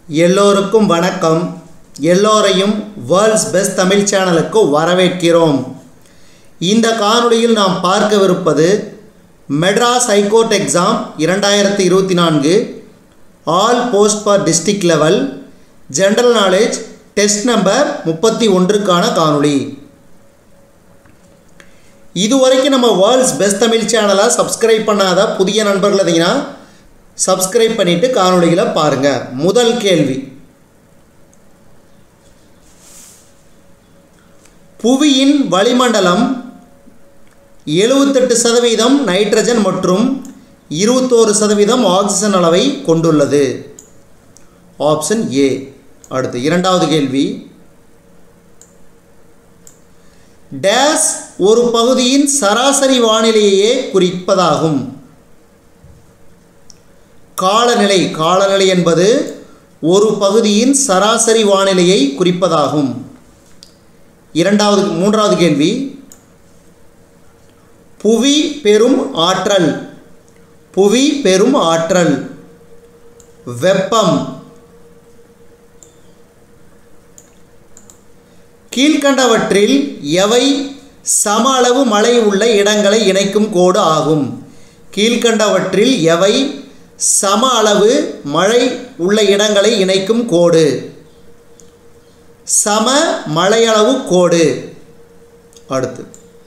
எல்லோருக்கும் வணக்கம் எல்லோரையும் வேர்ல்ட்ஸ் பெஸ்ட் தமிழ் சேனலுக்கு வரவேற்கிறோம் இந்த காணொளியில் நாம் பார்க்கவிருப்பது மெட்ராஸ் ஹைகோர்ட் எக்ஸாம் இரண்டாயிரத்தி இருபத்தி நான்கு all post for district level general knowledge test number முப்பத்தி ஒன்றுக்கான காணொளி இதுவரைக்கும் நம்ம வேர்ல்ட்ஸ் பெஸ்ட் தமிழ் சேனலை சப்ஸ்கிரைப் பண்ணாத புதிய நண்பர்கள் இருந்தீங்கன்னா சப்ஸ்கிரைப் பண்ணிவிட்டு காணொளிகளை பாருங்கள் முதல் கேள்வி புவியின் வளிமண்டலம் எழுபத்தெட்டு சதவீதம் நைட்ரஜன் மற்றும் இருபத்தோரு சதவீதம் ஆக்சிஜன் அளவை கொண்டுள்ளது ஆப்ஷன் ஏ அடுத்து இரண்டாவது கேள்வி டேஸ் ஒரு பகுதியின் சராசரி வானிலையே குறிப்பதாகும் காலநிலை காலநிலை என்பது ஒரு பகுதியின் சராசரி வானிலையை குறிப்பதாகும் இரண்டாவது மூன்றாவது கேள்வி புவி பெரும் ஆற்றல் புவி பெரும் ஆற்றல் வெப்பம் கீழ்கண்டவற்றில் எவை சம அளவு மழை உள்ள இடங்களை இணைக்கும் கோடு ஆகும் கீழ்கண்டவற்றில் எவை சம அளவு மழை உள்ள இடங்களை இணைக்கும் கோடு சம மழையளவு கோடு அடுத்து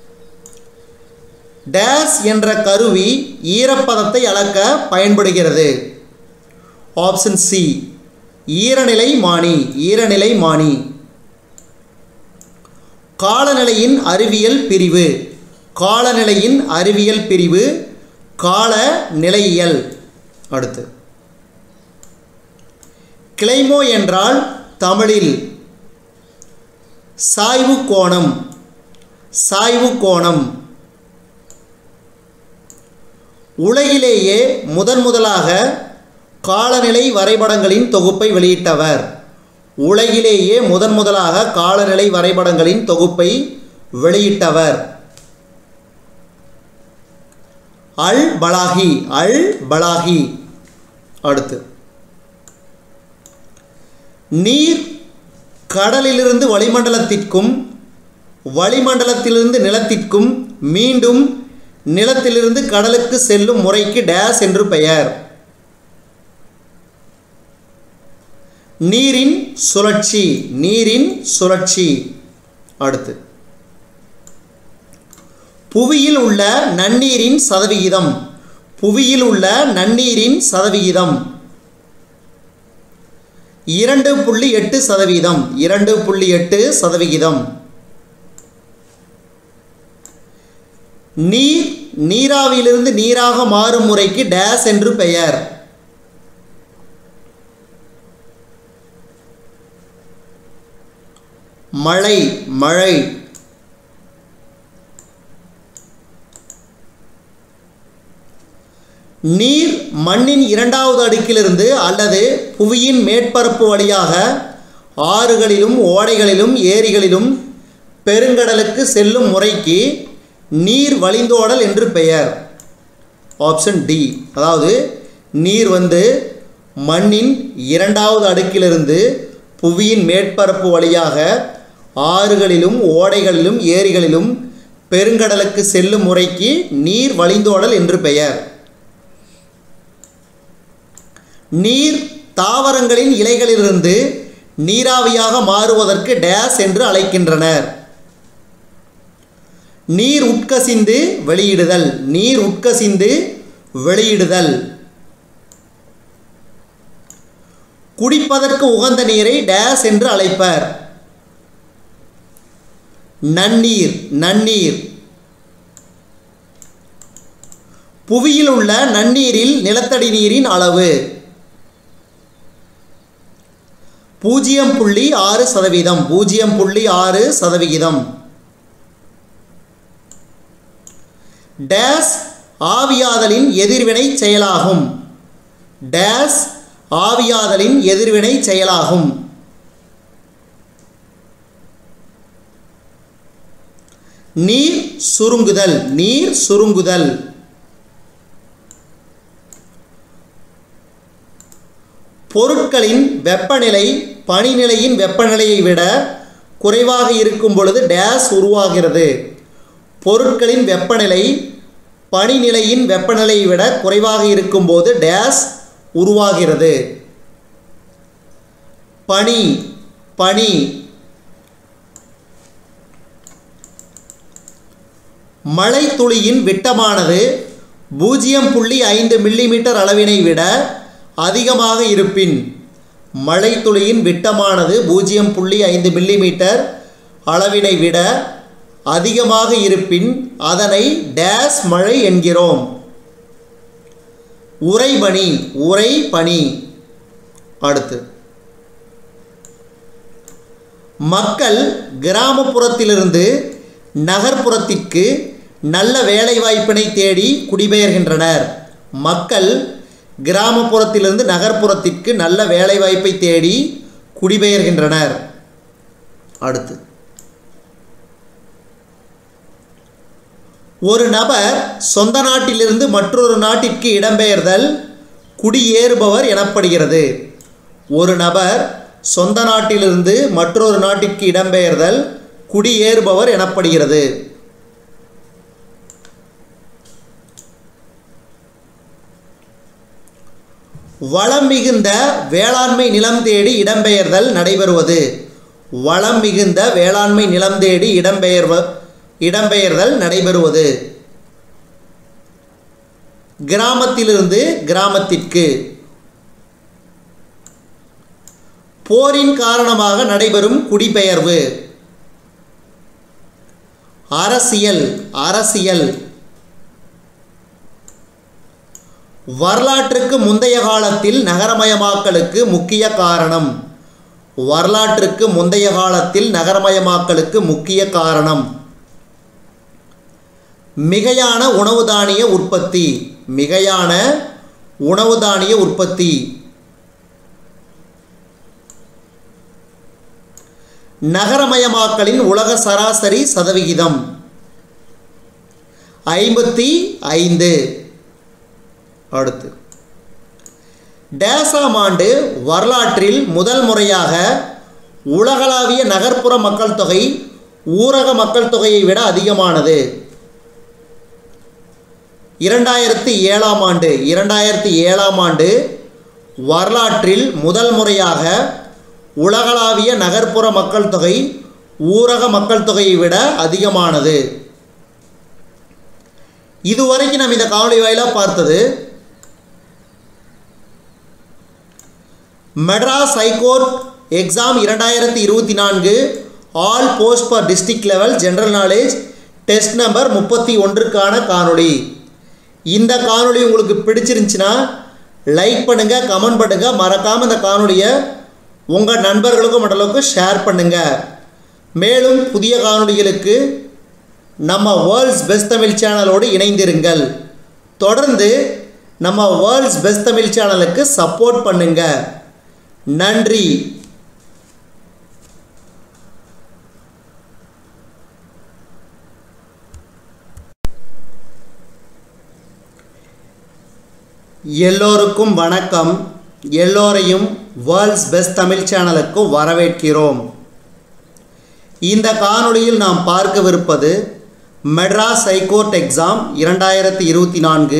டேஸ் என்ற கருவி ஈரப்பதத்தை அளக்க பயன்படுகிறது ஆப்ஷன் சி ஈரநிலை மானி ஈரநிலை மானி காலநிலையின் அறிவியல் பிரிவு காலநிலையின் அறிவியல் பிரிவு கால நிலையியல் அடுத்து கிளைமோ என்றால் தமிழில் சாய்வு கோணம் சாய்வு கோணம் உலகிலேயே முதன் முதலாக காலநிலை வரைபடங்களின் தொகுப்பை வெளியிட்டவர் உலகிலேயே முதன் முதலாக காலநிலை வரைபடங்களின் தொகுப்பை வெளியிட்டவர் அல் பலாகி அல் பலாகி அடுத்து நீர் கடலிலிருந்து வளிமண்டலத்திற்கும் வளிமண்டலத்திலிருந்து நிலத்திற்கும் மீண்டும் நிலத்திலிருந்து கடலுக்கு செல்லும் முறைக்கு டேஸ் என்று பெயர் நீரின் சுழற்சி நீரின் சுழற்சி அடுத்து புவியில் உள்ள நன்னீரின் சதவிகிதம் புவியில் உள்ள நன்னீரின் சதவிகிதம் இரண்டு புள்ளி எட்டு சதவீதம் இரண்டு புள்ளி எட்டு சதவிகிதம் நீர் நீராவியிலிருந்து நீராக மாறும் முறைக்கு டேஸ் என்று பெயர் மழை மழை நீர் மண்ணின் இரண்டாவது அடுக்கிலிருந்து அல்லது புவியின் மேற்பரப்பு வழியாக ஆறுகளிலும் ஓடைகளிலும் ஏரிகளிலும் பெருங்கடலுக்கு செல்லும் முறைக்கு நீர் வழிந்தோடல் என்று பெயர் ஆப்ஷன் டி அதாவது நீர் வந்து மண்ணின் இரண்டாவது அடுக்கிலிருந்து புவியின் மேற்பரப்பு வழியாக ஆறுகளிலும் ஓடைகளிலும் ஏரிகளிலும் பெருங்கடலுக்கு செல்லும் முறைக்கு நீர் வழிந்தோடல் என்று பெயர் நீர் தாவரங்களின் இலைகளிலிருந்து நீராவியாக மாறுவதற்கு டேஸ் என்று அழைக்கின்றனர் நீர் உட்கசிந்து வெளியிடுதல் நீர் உட்கசிந்து வெளியிடுதல் குடிப்பதற்கு உகந்த நீரை டேஸ் என்று அழைப்பர் நன்னீர் நன்னீர் புவியில் உள்ள நன்னீரில் நிலத்தடி நீரின் அளவு பூஜ்ஜியம் புள்ளி ஆறு சதவீதம் பூஜ்ஜியம் புள்ளி ஆறு சதவிகிதம் டேஸ் ஆவியாதலின் எதிர்வினை செயலாகும் டேஸ் ஆவியாதலின் எதிர்வினை செயலாகும் நீர் சுருங்குதல் நீர் சுருங்குதல் பொருட்களின் வெப்பநிலை பனிநிலையின் வெப்பநிலையை விட குறைவாக இருக்கும் பொழுது டேஸ் உருவாகிறது பொருட்களின் வெப்பநிலை பனிநிலையின் வெப்பநிலையை விட குறைவாக இருக்கும்போது டேஸ் உருவாகிறது பனி பனி மழை துளியின் விட்டமானது பூஜ்ஜியம் புள்ளி ஐந்து மில்லிமீட்டர் அளவினை விட அதிகமாக இருப்பின் மழை துளியின் விட்டமானது பூஜ்ஜியம் புள்ளி ஐந்து மில்லிமீட்டர் அளவினை விட அதிகமாக இருப்பின் அதனை டேஸ் மழை என்கிறோம் உறைபனி உறை பனி அடுத்து மக்கள் கிராமப்புறத்திலிருந்து நகர்ப்புறத்திற்கு நல்ல வேலைவாய்ப்பினை தேடி குடிபெயர்கின்றனர் மக்கள் கிராமப்புறத்திலிருந்து நகர்ப்புறத்திற்கு நல்ல வேலைவாய்ப்பை தேடி குடிபெயர்கின்றனர் அடுத்து ஒரு நபர் சொந்த நாட்டிலிருந்து மற்றொரு நாட்டிற்கு இடம்பெயர்தல் குடியேறுபவர் எனப்படுகிறது ஒரு நபர் சொந்த நாட்டிலிருந்து மற்றொரு நாட்டிற்கு இடம்பெயர்தல் குடியேறுபவர் எனப்படுகிறது வளம் மிகுந்த வேளாண்மை நிலம் தேடி இடம்பெயர்தல் நடைபெறுவது வளம் மிகுந்த வேளாண்மை நிலம் தேடி இடம்பெயர்வ இடம்பெயர்தல் நடைபெறுவது கிராமத்திலிருந்து கிராமத்திற்கு போரின் காரணமாக நடைபெறும் குடிபெயர்வு அரசியல் அரசியல் வரலாற்றுக்கு முந்தைய காலத்தில் நகரமயமாக்கலுக்கு முக்கிய காரணம் வரலாற்றுக்கு முந்தைய காலத்தில் நகரமயமாக்கலுக்கு முக்கிய காரணம் மிகையான உணவு தானிய உற்பத்தி மிகையான உணவு தானிய உற்பத்தி நகரமயமாக்கலின் உலக சராசரி சதவிகிதம் ஐம்பத்தி ஐந்து அடுத்து டேசாம் ஆண்டு வரலாற்றில் முதல் முறையாக உலகளாவிய நகர்ப்புற மக்கள் தொகை ஊரக மக்கள் தொகையை விட அதிகமானது இரண்டாயிரத்தி ஏழாம் ஆண்டு இரண்டாயிரத்தி ஏழாம் ஆண்டு வரலாற்றில் முதல் முறையாக உலகளாவிய நகர்ப்புற மக்கள் தொகை ஊரக மக்கள் தொகையை விட அதிகமானது இதுவரைக்கும் நம்ம இந்த காணொலி வாயிலாக பார்த்தது மெட்ராஸ் ஹைகோர்ட் எக்ஸாம் இரண்டாயிரத்தி இருபத்தி நான்கு all post for district level general knowledge test number முப்பத்தி ஒன்றுக்கான காணொளி இந்த காணொளி உங்களுக்கு பிடிச்சிருந்துச்சின்னா லைக் பண்ணுங்கள் கமெண்ட் பண்ணுங்கள் மறக்காமல் இந்த காணொளியை உங்கள் நண்பர்களுக்கும் மற்றளவுக்கு ஷேர் பண்ணுங்கள் மேலும் புதிய காணொளிகளுக்கு நம்ம வேர்ல்ட்ஸ் பெஸ்ட் தமிழ் சேனலோடு இணைந்திருங்கள் தொடர்ந்து நம்ம வேர்ல்ட்ஸ் பெஸ்ட் தமிழ் சேனலுக்கு சப்போர்ட் பண்ணுங்கள் நன்றி எல்லோருக்கும் வணக்கம் எல்லோரையும் வேர்ல்ட்ஸ் பெஸ்ட் தமிழ் சேனலுக்கு வரவேற்கிறோம் இந்த காணொளியில் நாம் பார்க்கவிருப்பது மெட்ராஸ் ஹைகோர்ட் எக்ஸாம் இரண்டாயிரத்தி இருபத்தி நான்கு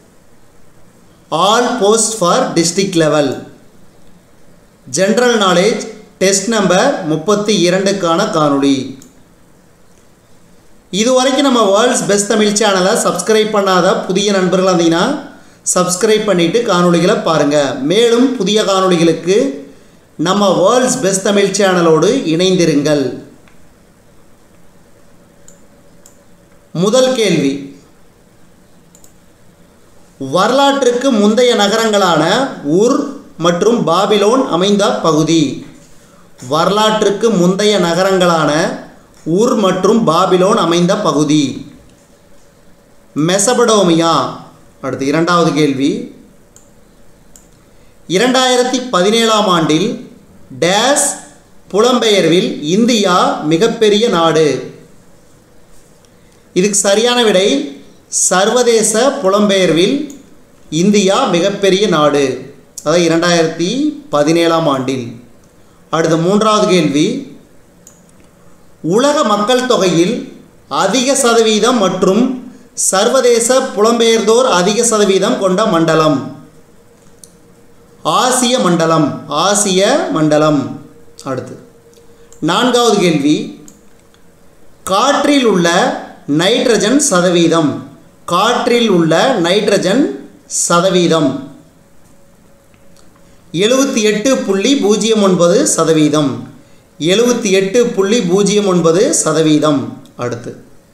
all post for district level general knowledge test number முப்பத்தி இரண்டுக்கான காணொளி இதுவரைக்கும் நம்ம வேர்ல்ட்ஸ் பெஸ்ட் தமிழ் சேனலை சப்ஸ்கிரைப் பண்ணாத புதிய நண்பர்கள் இருந்தீங்கன்னா சப்ஸ்கிரைப் பண்ணிவிட்டு காணொளிகளை பாருங்கள் மேலும் புதிய காணொளிகளுக்கு நம்ம வேர்ல்ட்ஸ் பெஸ்ட் தமிழ் சேனலோடு இணைந்திருங்கள் முதல் கேள்வி வரலாற்றுக்கு முந்தைய நகரங்களான உர் மற்றும் பாபிலோன் அமைந்த பகுதி வரலாற்றுக்கு முந்தைய நகரங்களான உர் மற்றும் பாபிலோன் அமைந்த பகுதி மெசபடோமியா அடுத்து இரண்டாவது கேள்வி இரண்டாயிரத்தி பதினேழாம் ஆண்டில் டேஸ் புலம்பெயர்வில் இந்தியா மிகப்பெரிய நாடு இதுக்கு சரியான விடை சர்வதேச புலம்பெயர்வில் இந்தியா மிகப்பெரிய நாடு அதாவது இரண்டாயிரத்தி பதினேழாம் ஆண்டில் அடுத்த மூன்றாவது கேள்வி உலக மக்கள் தொகையில் அதிக சதவீதம் மற்றும் சர்வதேச புலம்பெயர்ந்தோர் அதிக சதவீதம் கொண்ட மண்டலம் ஆசிய மண்டலம் ஆசிய மண்டலம் அடுத்து நான்காவது கேள்வி காற்றில் உள்ள நைட்ரஜன் சதவீதம் காற்றில் உள்ள நைட்ரஜன் சதவீதம் எழுபத்தி எட்டு புள்ளி பூஜ்ஜியம் ஒன்பது சதவீதம் எழுபத்தி எட்டு புள்ளி பூஜ்ஜியம் ஒன்பது சதவீதம் அடுத்து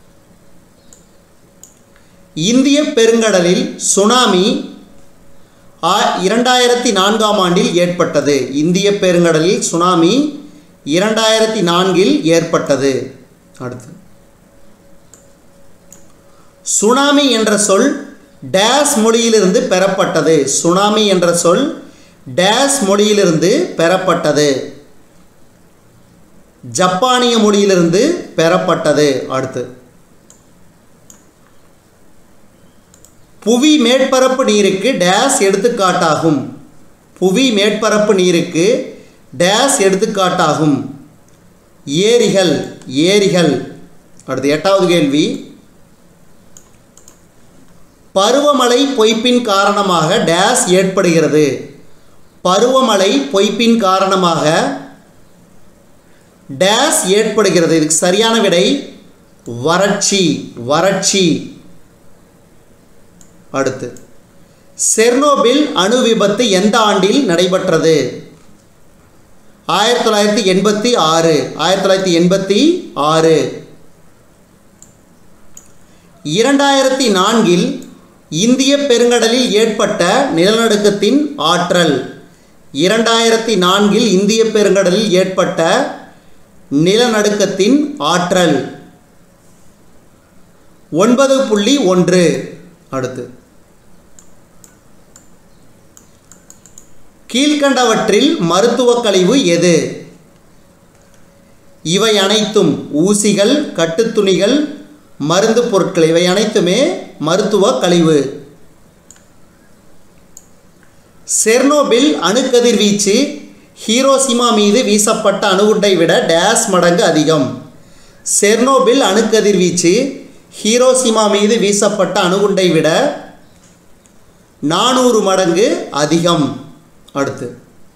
இந்திய பெருங்கடலில் சுனாமி ஆ- இரண்டாயிரத்தி நான்காம் ஆண்டில் ஏற்பட்டது இந்திய பெருங்கடலில் சுனாமி இரண்டாயிரத்தி நான்கில் ஏற்பட்டது அடுத்து சுனாமி என்ற சொல் டேஸ் மொழியிலிருந்து பெறப்பட்டது சுனாமி என்ற சொல் டேஸ் மொழியிலிருந்து பெறப்பட்டது ஜப்பானிய மொழியிலிருந்து பெறப்பட்டது அடுத்து புவி மேற்பரப்பு நீருக்கு டேஸ் எடுத்துக்காட்டாகும் புவி மேற்பரப்பு நீருக்கு டேஸ் எடுத்துக்காட்டாகும் ஏரிகள் ஏரிகள் அடுத்து எட்டாவது கேள்வி பருவமழை பொய்ப்பின் காரணமாக டேஸ் ஏற்படுகிறது பருவமழை பொய்ப்பின் காரணமாக டேஸ் ஏற்படுகிறது இதுக்கு சரியான விடை வறட்சி வறட்சி அடுத்து செர்னோபில் அணு விபத்து எந்த ஆண்டில் நடைபெற்றது ஆயிரத்தி தொள்ளாயிரத்தி எண்பத்தி ஆறு ஆயிரத்தி தொள்ளாயிரத்தி எண்பத்தி ஆறு இரண்டாயிரத்தி நான்கில் இந்திய பெருங்கடலில் ஏற்பட்ட நிலநடுக்கத்தின் ஆற்றல் இரண்டாயிரத்தி நான்கில் இந்திய பெருங்கடலில் ஏற்பட்ட நிலநடுக்கத்தின் ஆற்றல் ஒன்பது புள்ளி ஒன்று அடுத்து கீழ்கண்டவற்றில் மருத்துவக் கழிவு எது இவை அனைத்தும் ஊசிகள் கட்டுத்துணிகள் மருந்து பொருட்கள் இவை அனைத்துமே மருத்துவ கழிவு செர்னோபில் அணுக்கதிர்வீச்சு ஹீரோசிமா மீது வீசப்பட்ட அணுகுண்டை விட டேஸ் மடங்கு அதிகம் செர்னோபில் அணுக்கதிர்வீச்சு ஹீரோசிமா மீது வீசப்பட்ட அணுகுண்டை விட நானூறு மடங்கு அதிகம் அடுத்து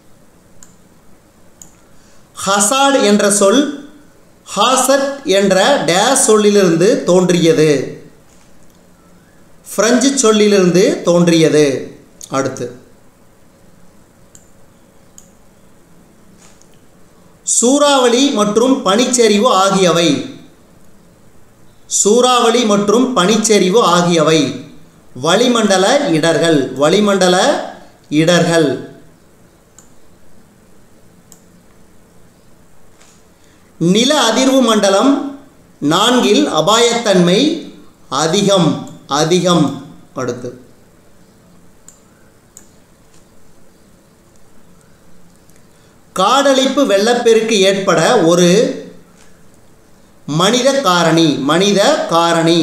ஹசாட் என்ற சொல் ஹாசட் என்ற டேஸ் சொல்லிலிருந்து தோன்றியது பிரெஞ்சு சொல்லிலிருந்து தோன்றியது அடுத்து சூறாவளி மற்றும் பனிச்சரிவு ஆகியவை சூறாவளி மற்றும் பனிச்சரிவு ஆகியவை வளிமண்டல இடர்கள் வளிமண்டல இடர்கள் நில அதிர்வு மண்டலம் நான்கில் அபாயத்தன்மை அதிகம் அதிகம் அடுத்து காடழிப்பு வெள்ளப்பெருக்கு ஏற்பட ஒரு மனித காரணி மனித காரணி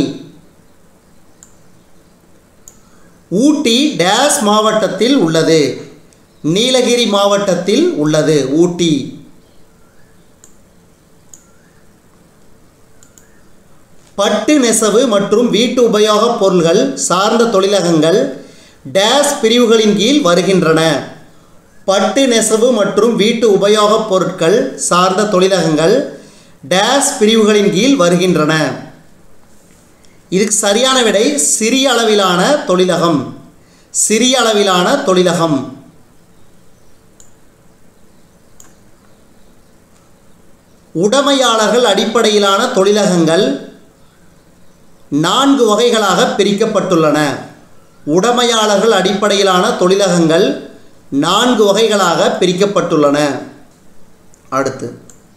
ஊட்டி டேஸ் மாவட்டத்தில் உள்ளது நீலகிரி மாவட்டத்தில் உள்ளது ஊட்டி பட்டு நெசவு மற்றும் வீட்டு உபயோகப் பொருள்கள் சார்ந்த தொழிலகங்கள் டேஸ் பிரிவுகளின் கீழ் வருகின்றன பட்டு நெசவு மற்றும் வீட்டு உபயோகப் பொருட்கள் சார்ந்த தொழிலகங்கள் டேஸ் பிரிவுகளின் கீழ் வருகின்றன இதுக்கு சரியான விடை சிறிய அளவிலான தொழிலகம் சிறிய அளவிலான தொழிலகம் உடைமையாளர்கள் அடிப்படையிலான தொழிலகங்கள் நான்கு வகைகளாக பிரிக்கப்பட்டுள்ளன உடைமையாளர்கள் அடிப்படையிலான தொழிலகங்கள் நான்கு வகைகளாக பிரிக்கப்பட்டுள்ளன அடுத்து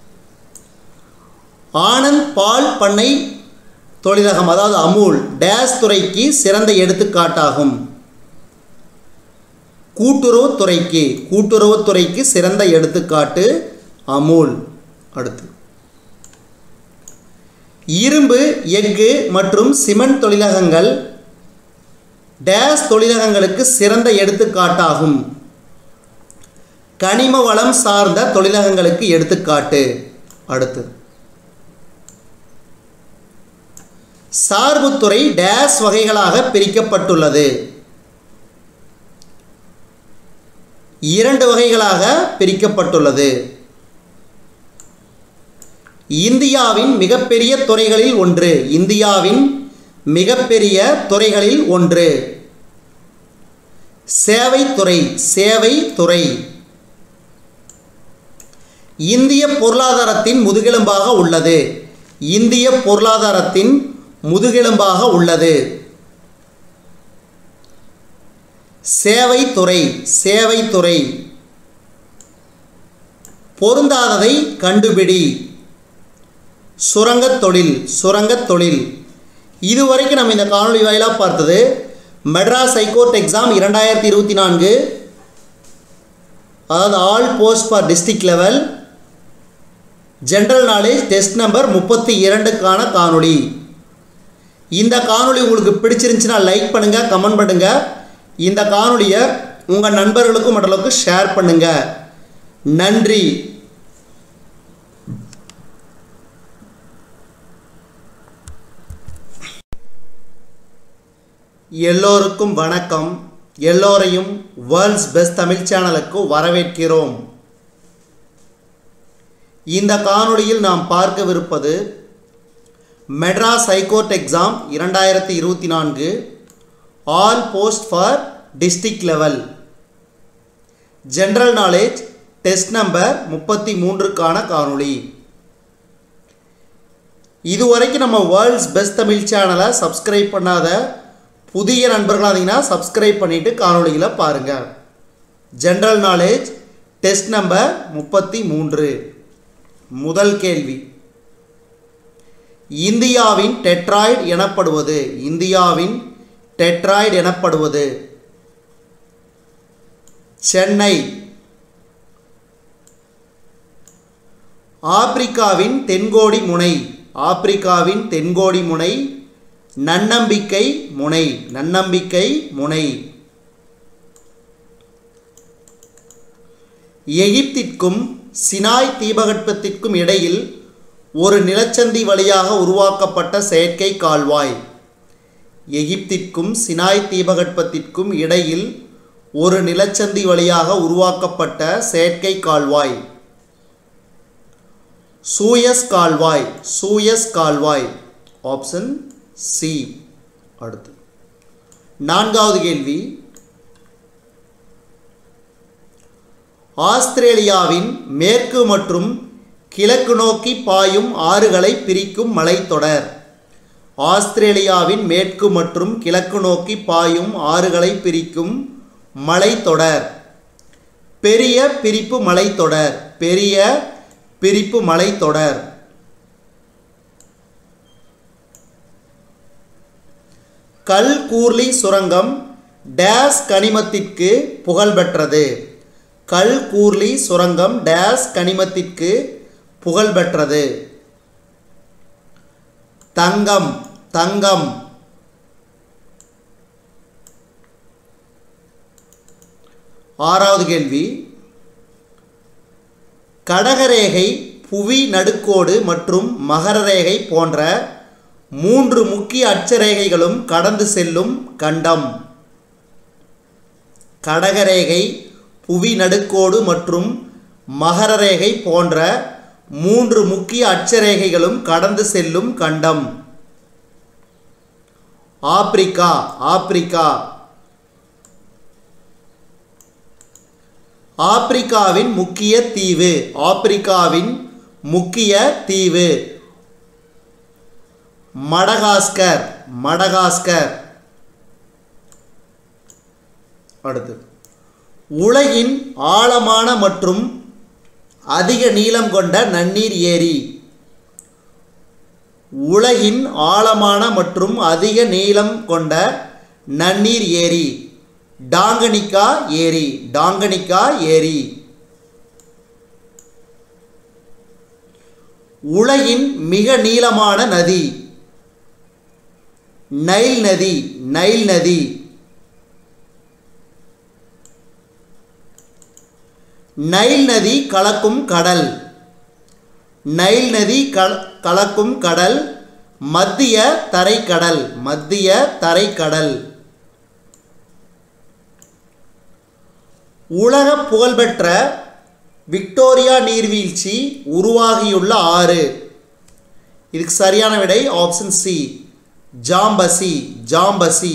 ஆனந்த் பால் பண்ணை தொழிலகம் அதாவது அமுல் டேஸ் துறைக்கு சிறந்த எடுத்துக்காட்டாகும் கூட்டுறவுத்துறைக்கு கூட்டுறவுத்துறைக்கு சிறந்த எடுத்துக்காட்டு அமுல் அடுத்து இரும்பு எஃகு மற்றும் சிமெண்ட் தொழிலகங்கள் டேஸ் தொழிலகங்களுக்கு சிறந்த எடுத்துக்காட்டாகும் கனிம வளம் சார்ந்த தொழிலகங்களுக்கு எடுத்துக்காட்டு அடுத்து சார்புத்துறை டேஸ் வகைகளாக பிரிக்கப்பட்டுள்ளது இரண்டு வகைகளாக பிரிக்கப்பட்டுள்ளது இந்தியாவின் மிகப்பெரிய துறைகளில் ஒன்று இந்தியாவின் மிகப்பெரிய துறைகளில் ஒன்று சேவைத்துறை சேவைத்துறை இந்திய பொருளாதாரத்தின் முதுகெலும்பாக உள்ளது இந்திய பொருளாதாரத்தின் முதுகெலும்பாக உள்ளது சேவைத்துறை சேவைத்துறை பொருந்தாததை கண்டுபிடி சுரங்கத் தொழில் சுரங்கத் தொழில் இதுவரைக்கும் நம்ம இந்த காணொலி வாயிலாக பார்த்தது மெட்ராஸ் ஹைகோர்ட் எக்ஸாம் இரண்டாயிரத்தி இருபத்தி நான்கு அதாவது all post for district level general knowledge test number முப்பத்தி இரண்டுக்கான காணொளி இந்த காணொளி உங்களுக்கு பிடிச்சிருந்துச்சுன்னா லைக் பண்ணுங்கள் கமெண்ட் பண்ணுங்கள் இந்த காணொளியை உங்கள் நண்பர்களுக்கும் மற்றளவுக்கு ஷேர் பண்ணுங்கள் நன்றி எல்லோருக்கும் வணக்கம் எல்லோரையும் வேர்ல்ட்ஸ் பெஸ்ட் தமிழ் சேனலுக்கு வரவேற்கிறோம் இந்த காணொளியில் நாம் பார்க்கவிருப்பது மெட்ராஸ் ஹைகோர்ட் எக்ஸாம் இரண்டாயிரத்தி இருபத்தி நான்கு all post for district level general knowledge test number முப்பத்தி மூன்றுக்கான காணொளி இதுவரைக்கும் நம்ம வேர்ல்ட்ஸ் பெஸ்ட் தமிழ் சேனலை சப்ஸ்கிரைப் பண்ணாத புதிய நண்பர்களாக இருந்தீங்கன்னா சப்ஸ்கிரைப் பண்ணிவிட்டு காணொளிகளை பாருங்கள் ஜென்ரல் நாலேஜ் டெஸ்ட் நம்பர் முப்பத்தி மூன்று முதல் கேள்வி இந்தியாவின் டெட்ராய்டு எனப்படுவது இந்தியாவின் டெட்ராய்டு எனப்படுவது சென்னை ஆப்பிரிக்காவின் தென்கோடி முனை ஆப்பிரிக்காவின் தென்கோடி முனை நன்னம்பிக்கை முனை நன்னம்பிக்கை முனை எகிப்திற்கும் சினாய் தீபகற்பத்திற்கும் இடையில் ஒரு நிலச்சந்தி வழியாக உருவாக்கப்பட்ட செயற்கை கால்வாய் எகிப்திற்கும் சினாய் தீபகற்பத்திற்கும் இடையில் ஒரு நிலச்சந்தி வழியாக உருவாக்கப்பட்ட செயற்கை கால்வாய் சூயஸ் கால்வாய் சூயஸ் கால்வாய் ஆப்ஷன் சி அடுத்து நான்காவது கேள்வி ஆஸ்திரேலியாவின் மேற்கு மற்றும் கிழக்கு நோக்கி பாயும் ஆறுகளை பிரிக்கும் மலைத்தொடர் ஆஸ்திரேலியாவின் மேற்கு மற்றும் கிழக்கு நோக்கி பாயும் ஆறுகளை பிரிக்கும் மலைத்தொடர் பெரிய பிரிப்பு மலைத்தொடர் பெரிய பிரிப்பு மலைத்தொடர் கல் கூர்லி சுரங்கம் டேஸ் கனிமத்திற்கு புகழ்பெற்றது கல் கூர்லி சுரங்கம் டேஸ் கனிமத்திற்கு புகழ்பெற்றது தங்கம் தங்கம் ஆறாவது கேள்வி கடகரேகை புவி நடுக்கோடு மற்றும் மகரரேகை போன்ற மூன்று முக்கிய அட்சரேகைகளும் கடந்து செல்லும் கண்டம் கடகரேகை புவி நடுக்கோடு மற்றும் மகரரேகை போன்ற மூன்று முக்கிய அட்சரேகைகளும் கடந்து செல்லும் கண்டம் ஆப்பிரிக்கா ஆப்பிரிக்கா ஆப்பிரிக்காவின் முக்கிய தீவு ஆப்பிரிக்காவின் முக்கிய தீவு மடகாஸ்கர் மடகாஸ்கர் அடுத்து உலகின் ஆழமான மற்றும் அதிக நீளம் கொண்ட நன்னீர் ஏரி உலகின் ஆழமான மற்றும் அதிக நீளம் கொண்ட நன்னீர் ஏரி டாங்கனிக்கா ஏரி டாங்கனிக்கா ஏரி உலகின் மிக நீளமான நதி நைல் நதி நைல் நதி நைல் நதி கலக்கும் கடல் நைல் நதி கல கலக்கும் கடல் மத்திய தரைக்கடல் மத்திய தரைக்கடல் உலக புகழ்பெற்ற விக்டோரியா நீர்வீழ்ச்சி உருவாகியுள்ள ஆறு இதுக்கு சரியான விடை ஆப்ஷன் சி ஜாம்பசி ஜாம்பசி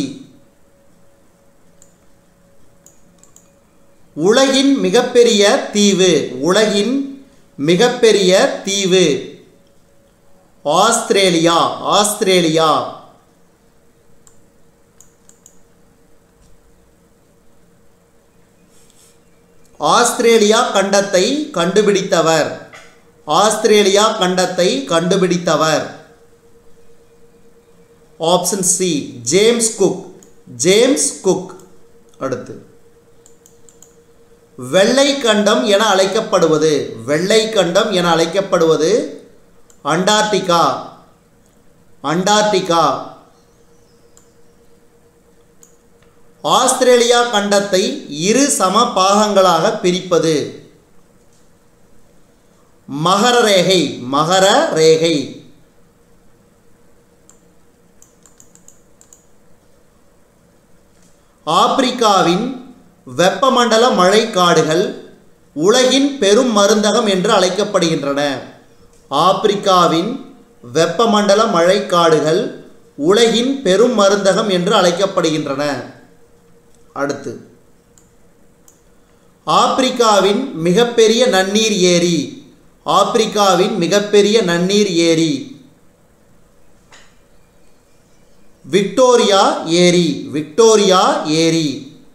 உலகின் மிகப்பெரிய தீவு உலகின் மிகப்பெரிய தீவு ஆஸ்திரேலியா ஆஸ்திரேலியா ஆஸ்திரேலியா கண்டத்தை கண்டுபிடித்தவர் ஆஸ்திரேலியா கண்டத்தை கண்டுபிடித்தவர் option C James Cook James Cook அடுத்து வெள்ளை கண்டம் என அழைக்கப்படுவது வெள்ளை கண்டம் என அழைக்கப்படுவது அண்டார்டிகா அண்டார்டிகா ஆஸ்திரேலியா கண்டத்தை இரு சம பாகங்களாக பிரிப்பது மகர ரேகை மகர ரேகை ஆப்பிரிக்காவின் வெப்பமண்டல மழைக்காடுகள் உலகின் பெரும் மருந்தகம் என்று அழைக்கப்படுகின்றன ஆப்பிரிக்காவின் வெப்பமண்டல மழைக்காடுகள் உலகின் பெரும் மருந்தகம் என்று அழைக்கப்படுகின்றன அடுத்து ஆப்பிரிக்காவின் மிகப்பெரிய நன்னீர் ஏரி ஆப்பிரிக்காவின் மிகப்பெரிய நன்னீர் ஏரி விக்டோரியா ஏரி விக்டோரியா ஏரி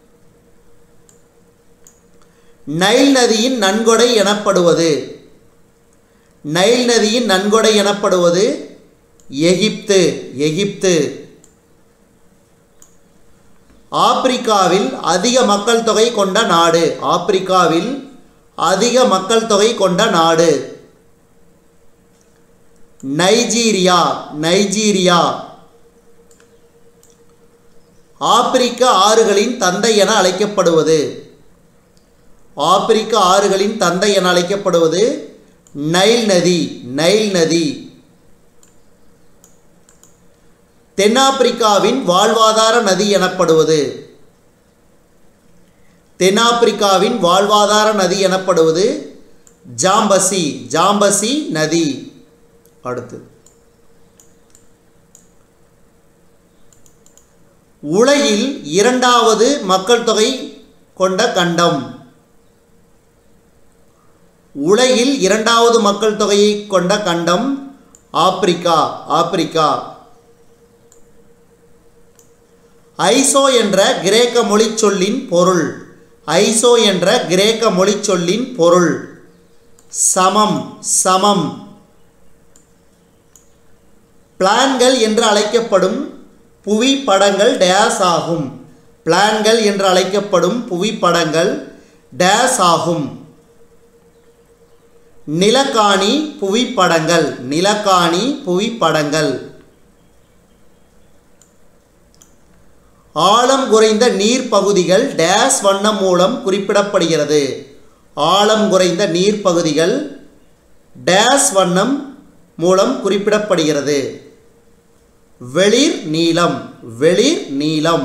நைல் நதியின் நன்கொடை எனப்படுவது நைல் நதியின் நன்கொடை எனப்படுவது எகிப்து எகிப்து ஆப்பிரிக்காவில் அதிக மக்கள் தொகை கொண்ட நாடு ஆப்பிரிக்காவில் அதிக மக்கள் தொகை கொண்ட நாடு நைஜீரியா நைஜீரியா ஆப்பிரிக்க ஆறுகளின் தந்தை என அழைக்கப்படுவது ஆப்பிரிக்க ஆறுகளின் தந்தை என அழைக்கப்படுவது நைல் நதி நைல் நதி தென்னாப்பிரிக்காவின் வாழ்வாதார நதி எனப்படுவது தென்னாப்பிரிக்காவின் வாழ்வாதார நதி எனப்படுவது ஜாம்பசி ஜாம்பசி நதி அடுத்து உலகில் இரண்டாவது மக்கள் தொகை கொண்ட கண்டம் உலகில் இரண்டாவது மக்கள் தொகையை கொண்ட கண்டம் ஆப்பிரிக்கா ஆப்பிரிக்கா ஐசோ என்ற கிரேக்க மொழிச் சொல்லின் பொருள் ஐசோ என்ற கிரேக்க மொழிச் சொல்லின் பொருள் சமம் சமம் பிளான்கள் என்று அழைக்கப்படும் புவி படங்கள் டேஸ் ஆகும் பிளான்கள் என்று அழைக்கப்படும் புவி படங்கள் டேஸ் ஆகும் நிலக்காணி புவிப்படங்கள் நிலக்காணி புவிப்படங்கள் ஆழம் குறைந்த நீர் பகுதிகள் டேஸ் வண்ணம் மூலம் குறிப்பிடப்படுகிறது ஆழம் குறைந்த நீர் பகுதிகள் டேஸ் வண்ணம் மூலம் குறிப்பிடப்படுகிறது வெளிர் நீலம் வெளிர் நீலம்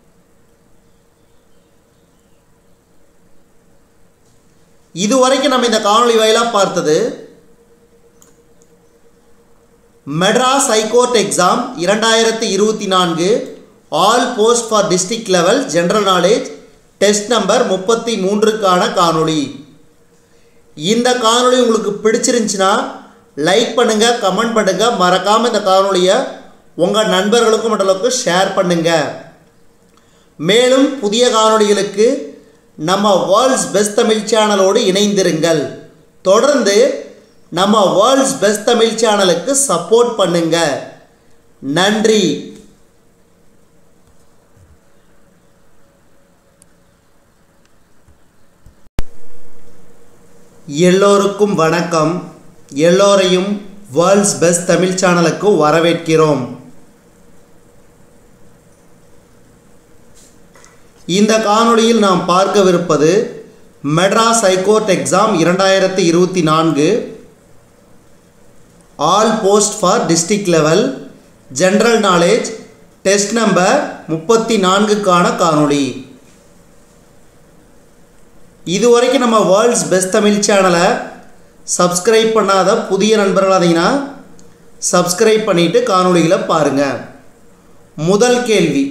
இதுவரைக்கும் நம்ம இந்த காணொளி வாயிலாக பார்த்தது மெட்ராஸ் ஹைகோர்ட் எக்ஸாம் இரண்டாயிரத்தி இருபத்தி நான்கு all post for district level general knowledge test number முப்பத்தி மூன்றுக்கான காணொளி இந்த காணொளி உங்களுக்கு பிடிச்சிருந்துச்சுன்னா லைக் பண்ணுங்கள் கமெண்ட் பண்ணுங்கள் மறக்காமல் இந்த காணொளியை உங்கள் நண்பர்களுக்கும் மற்றளவுக்கு ஷேர் பண்ணுங்கள் மேலும் புதிய காணொளிகளுக்கு நம்ம வேர்ல்ட்ஸ் பெஸ்ட் தமிழ் சேனலோடு இணைந்திருங்கள் தொடர்ந்து நம்ம வேர்ல்ட்ஸ் பெஸ்ட் தமிழ் சேனலுக்கு சப்போர்ட் பண்ணுங்க நன்றி எல்லோருக்கும் வணக்கம் எல்லோரையும் வேர்ல்ட்ஸ் பெஸ்ட் தமிழ் சேனலுக்கு வரவேற்கிறோம் இந்த காணொளியில் நாம் பார்க்கவிருப்பது மெட்ராஸ் ஹைகோர்ட் எக்ஸாம் இரண்டாயிரத்தி இருபத்தி நான்கு all post for district level general knowledge test number முப்பத்தி நான்குக்கான காணொளி இதுவரைக்கும் நம்ம வேர்ல்ட்ஸ் பெஸ்ட் தமிழ் சேனலை சப்ஸ்கிரைப் பண்ணாத புதிய நண்பர்கள் அதீங்கன்னா சப்ஸ்கிரைப் பண்ணிவிட்டு காணொளிகளை பாருங்கள் முதல் கேள்வி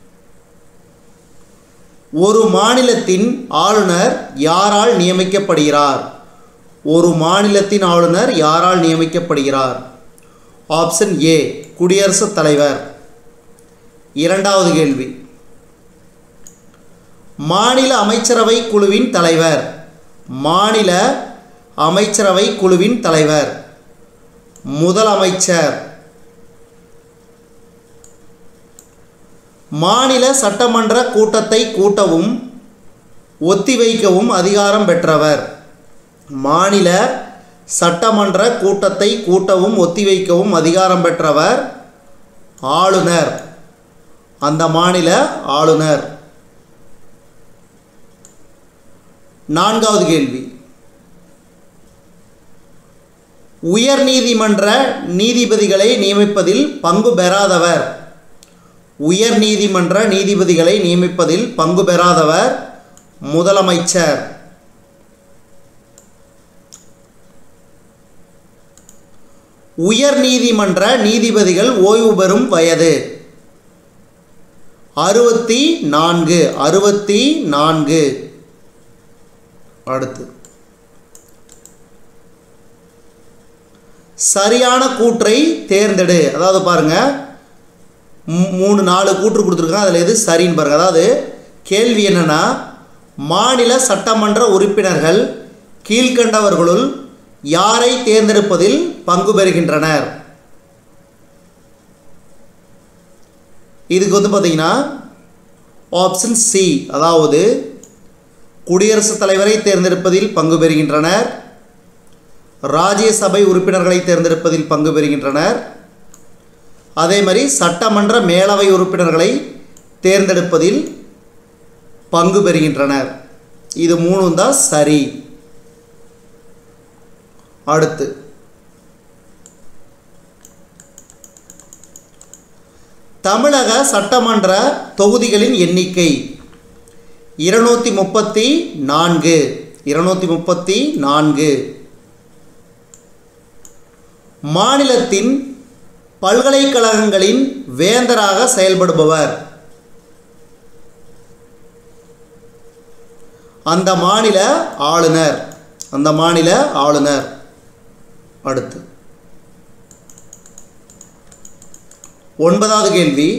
ஒரு மாநிலத்தின் ஆளுநர் யாரால் நியமிக்கப்படுகிறார் ஒரு மாநிலத்தின் ஆளுநர் யாரால் நியமிக்கப்படுகிறார் ஆப்ஷன் ஏ குடியரசுத் தலைவர் இரண்டாவது கேள்வி மாநில அமைச்சரவை குழுவின் தலைவர் மாநில அமைச்சரவை குழுவின் தலைவர் முதலமைச்சர் மாநில சட்டமன்ற கூட்டத்தை கூட்டவும் ஒத்திவைக்கவும் அதிகாரம் பெற்றவர் மாநில சட்டமன்ற கூட்டத்தை கூட்டவும் ஒத்திவைக்கவும் அதிகாரம் பெற்றவர் ஆளுநர் அந்த மாநில ஆளுநர் நான்காவது கேள்வி உயர் நீதிமன்ற நீதிபதிகளை நியமிப்பதில் பங்கு பெறாதவர் உயர் நீதிமன்ற நீதிபதிகளை நியமிப்பதில் பங்கு பெறாதவர் முதலமைச்சர் உயர் நீதிமன்ற நீதிபதிகள் ஓய்வு பெறும் வயது அறுபத்தி நான்கு அறுபத்தி நான்கு அடுத்து சரியான கூற்றை தேர்ந்தெடு அதாவது பாருங்க மூ- மூணு நாலு கூற்று கொடுத்துருக்காங்க அதில் எது சரின்னு பாருங்க அதாவது கேள்வி என்னன்னா மாநில சட்டமன்ற உறுப்பினர்கள் கீழ்க்கண்டவர்களுள் யாரை தேர்ந்தெடுப்பதில் பங்கு பெறுகின்றனர் இதுக்கு வந்து பார்த்தீங்கன்னா ஆப்ஷன் சி அதாவது குடியரசுத் தலைவரை தேர்ந்தெடுப்பதில் பங்கு பெறுகின்றனர் ராஜ்யசபை உறுப்பினர்களை தேர்ந்தெடுப்பதில் பங்கு பெறுகின்றனர் அதே மாதிரி சட்டமன்ற மேலவை உறுப்பினர்களை தேர்ந்தெடுப்பதில் பங்கு பெறுகின்றனர் இது மூணும் தான் சரி அடுத்து தமிழக சட்டமன்ற தொகுதிகளின் எண்ணிக்கை இருநூத்தி முப்பத்தி நான்கு இருநூத்தி முப்பத்தி நான்கு மாநிலத்தின் பல்கலைக்கழகங்களின் வேந்தராக செயல்படுபவர் அந்த மாநில ஆளுநர் அந்த மாநில ஆளுநர் அடுத்து ஒன்பதாவது கேள்வி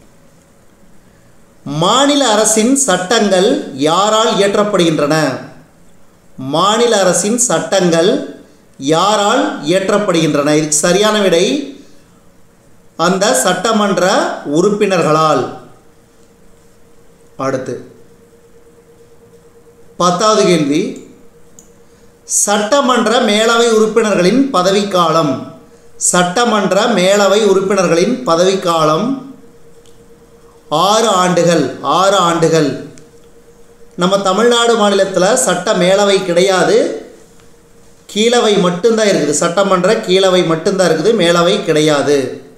மாநில அரசின் சட்டங்கள் யாரால் இயற்றப்படுகின்றன மாநில அரசின் சட்டங்கள் யாரால் இயற்றப்படுகின்றன இதுக்கு சரியான விடை அந்த சட்டமன்ற உறுப்பினர்களால் அடுத்து பத்தாவது கேள்வி சட்டமன்ற மேலவை உறுப்பினர்களின் பதவிக்காலம் சட்டமன்ற மேலவை உறுப்பினர்களின் பதவிக்காலம் ஆறு ஆண்டுகள் ஆறு ஆண்டுகள் நம்ம தமிழ்நாடு மாநிலத்தில் சட்ட மேலவை கிடையாது கீழவை மட்டும்தான் இருக்குது சட்டமன்ற கீழவை மட்டும்தான் இருக்குது மேலவை கிடையாது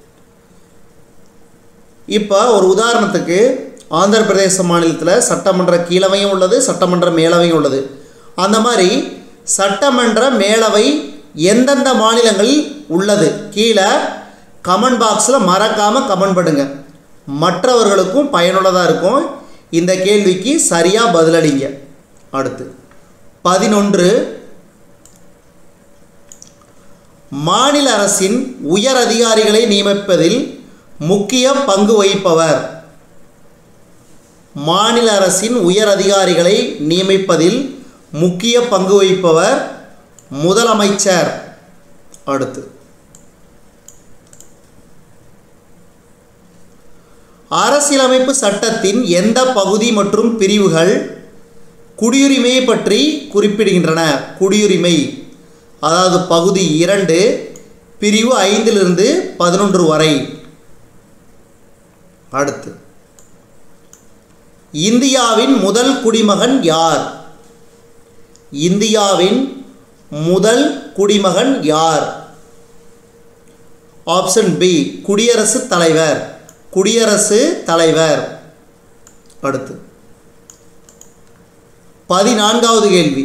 இப்போ ஒரு உதாரணத்துக்கு ஆந்திர பிரதேச மாநிலத்தில் சட்டமன்ற கீழவையும் உள்ளது சட்டமன்ற மேலவையும் உள்ளது அந்த மாதிரி சட்டமன்ற மேலவை எந்தெந்த மாநிலங்களில் உள்ளது கீழே கமெண்ட் பாக்ஸில் மறக்காமல் கமெண்ட் பண்ணுங்க மற்றவர்களுக்கும் பயனுள்ளதாக இருக்கும் இந்த கேள்விக்கு சரியாக பதிலளிங்க அடுத்து பதினொன்று மாநில அரசின் உயர் அதிகாரிகளை நியமிப்பதில் முக்கிய பங்கு வகிப்பவர் மாநில அரசின் உயர் அதிகாரிகளை நியமிப்பதில் முக்கிய பங்கு வகிப்பவர் முதலமைச்சர் அடுத்து அரசியலமைப்பு சட்டத்தின் எந்த பகுதி மற்றும் பிரிவுகள் குடியுரிமையை பற்றி குறிப்பிடுகின்றன குடியுரிமை அதாவது பகுதி இரண்டு பிரிவு ஐந்திலிருந்து பதினொன்று வரை அடுத்து இந்தியாவின் முதல் குடிமகன் யார் இந்தியாவின் முதல் குடிமகன் யார் ஆப்ஷன் பி குடியரசுத் தலைவர் குடியரசு தலைவர் அடுத்து பதினான்காவது கேள்வி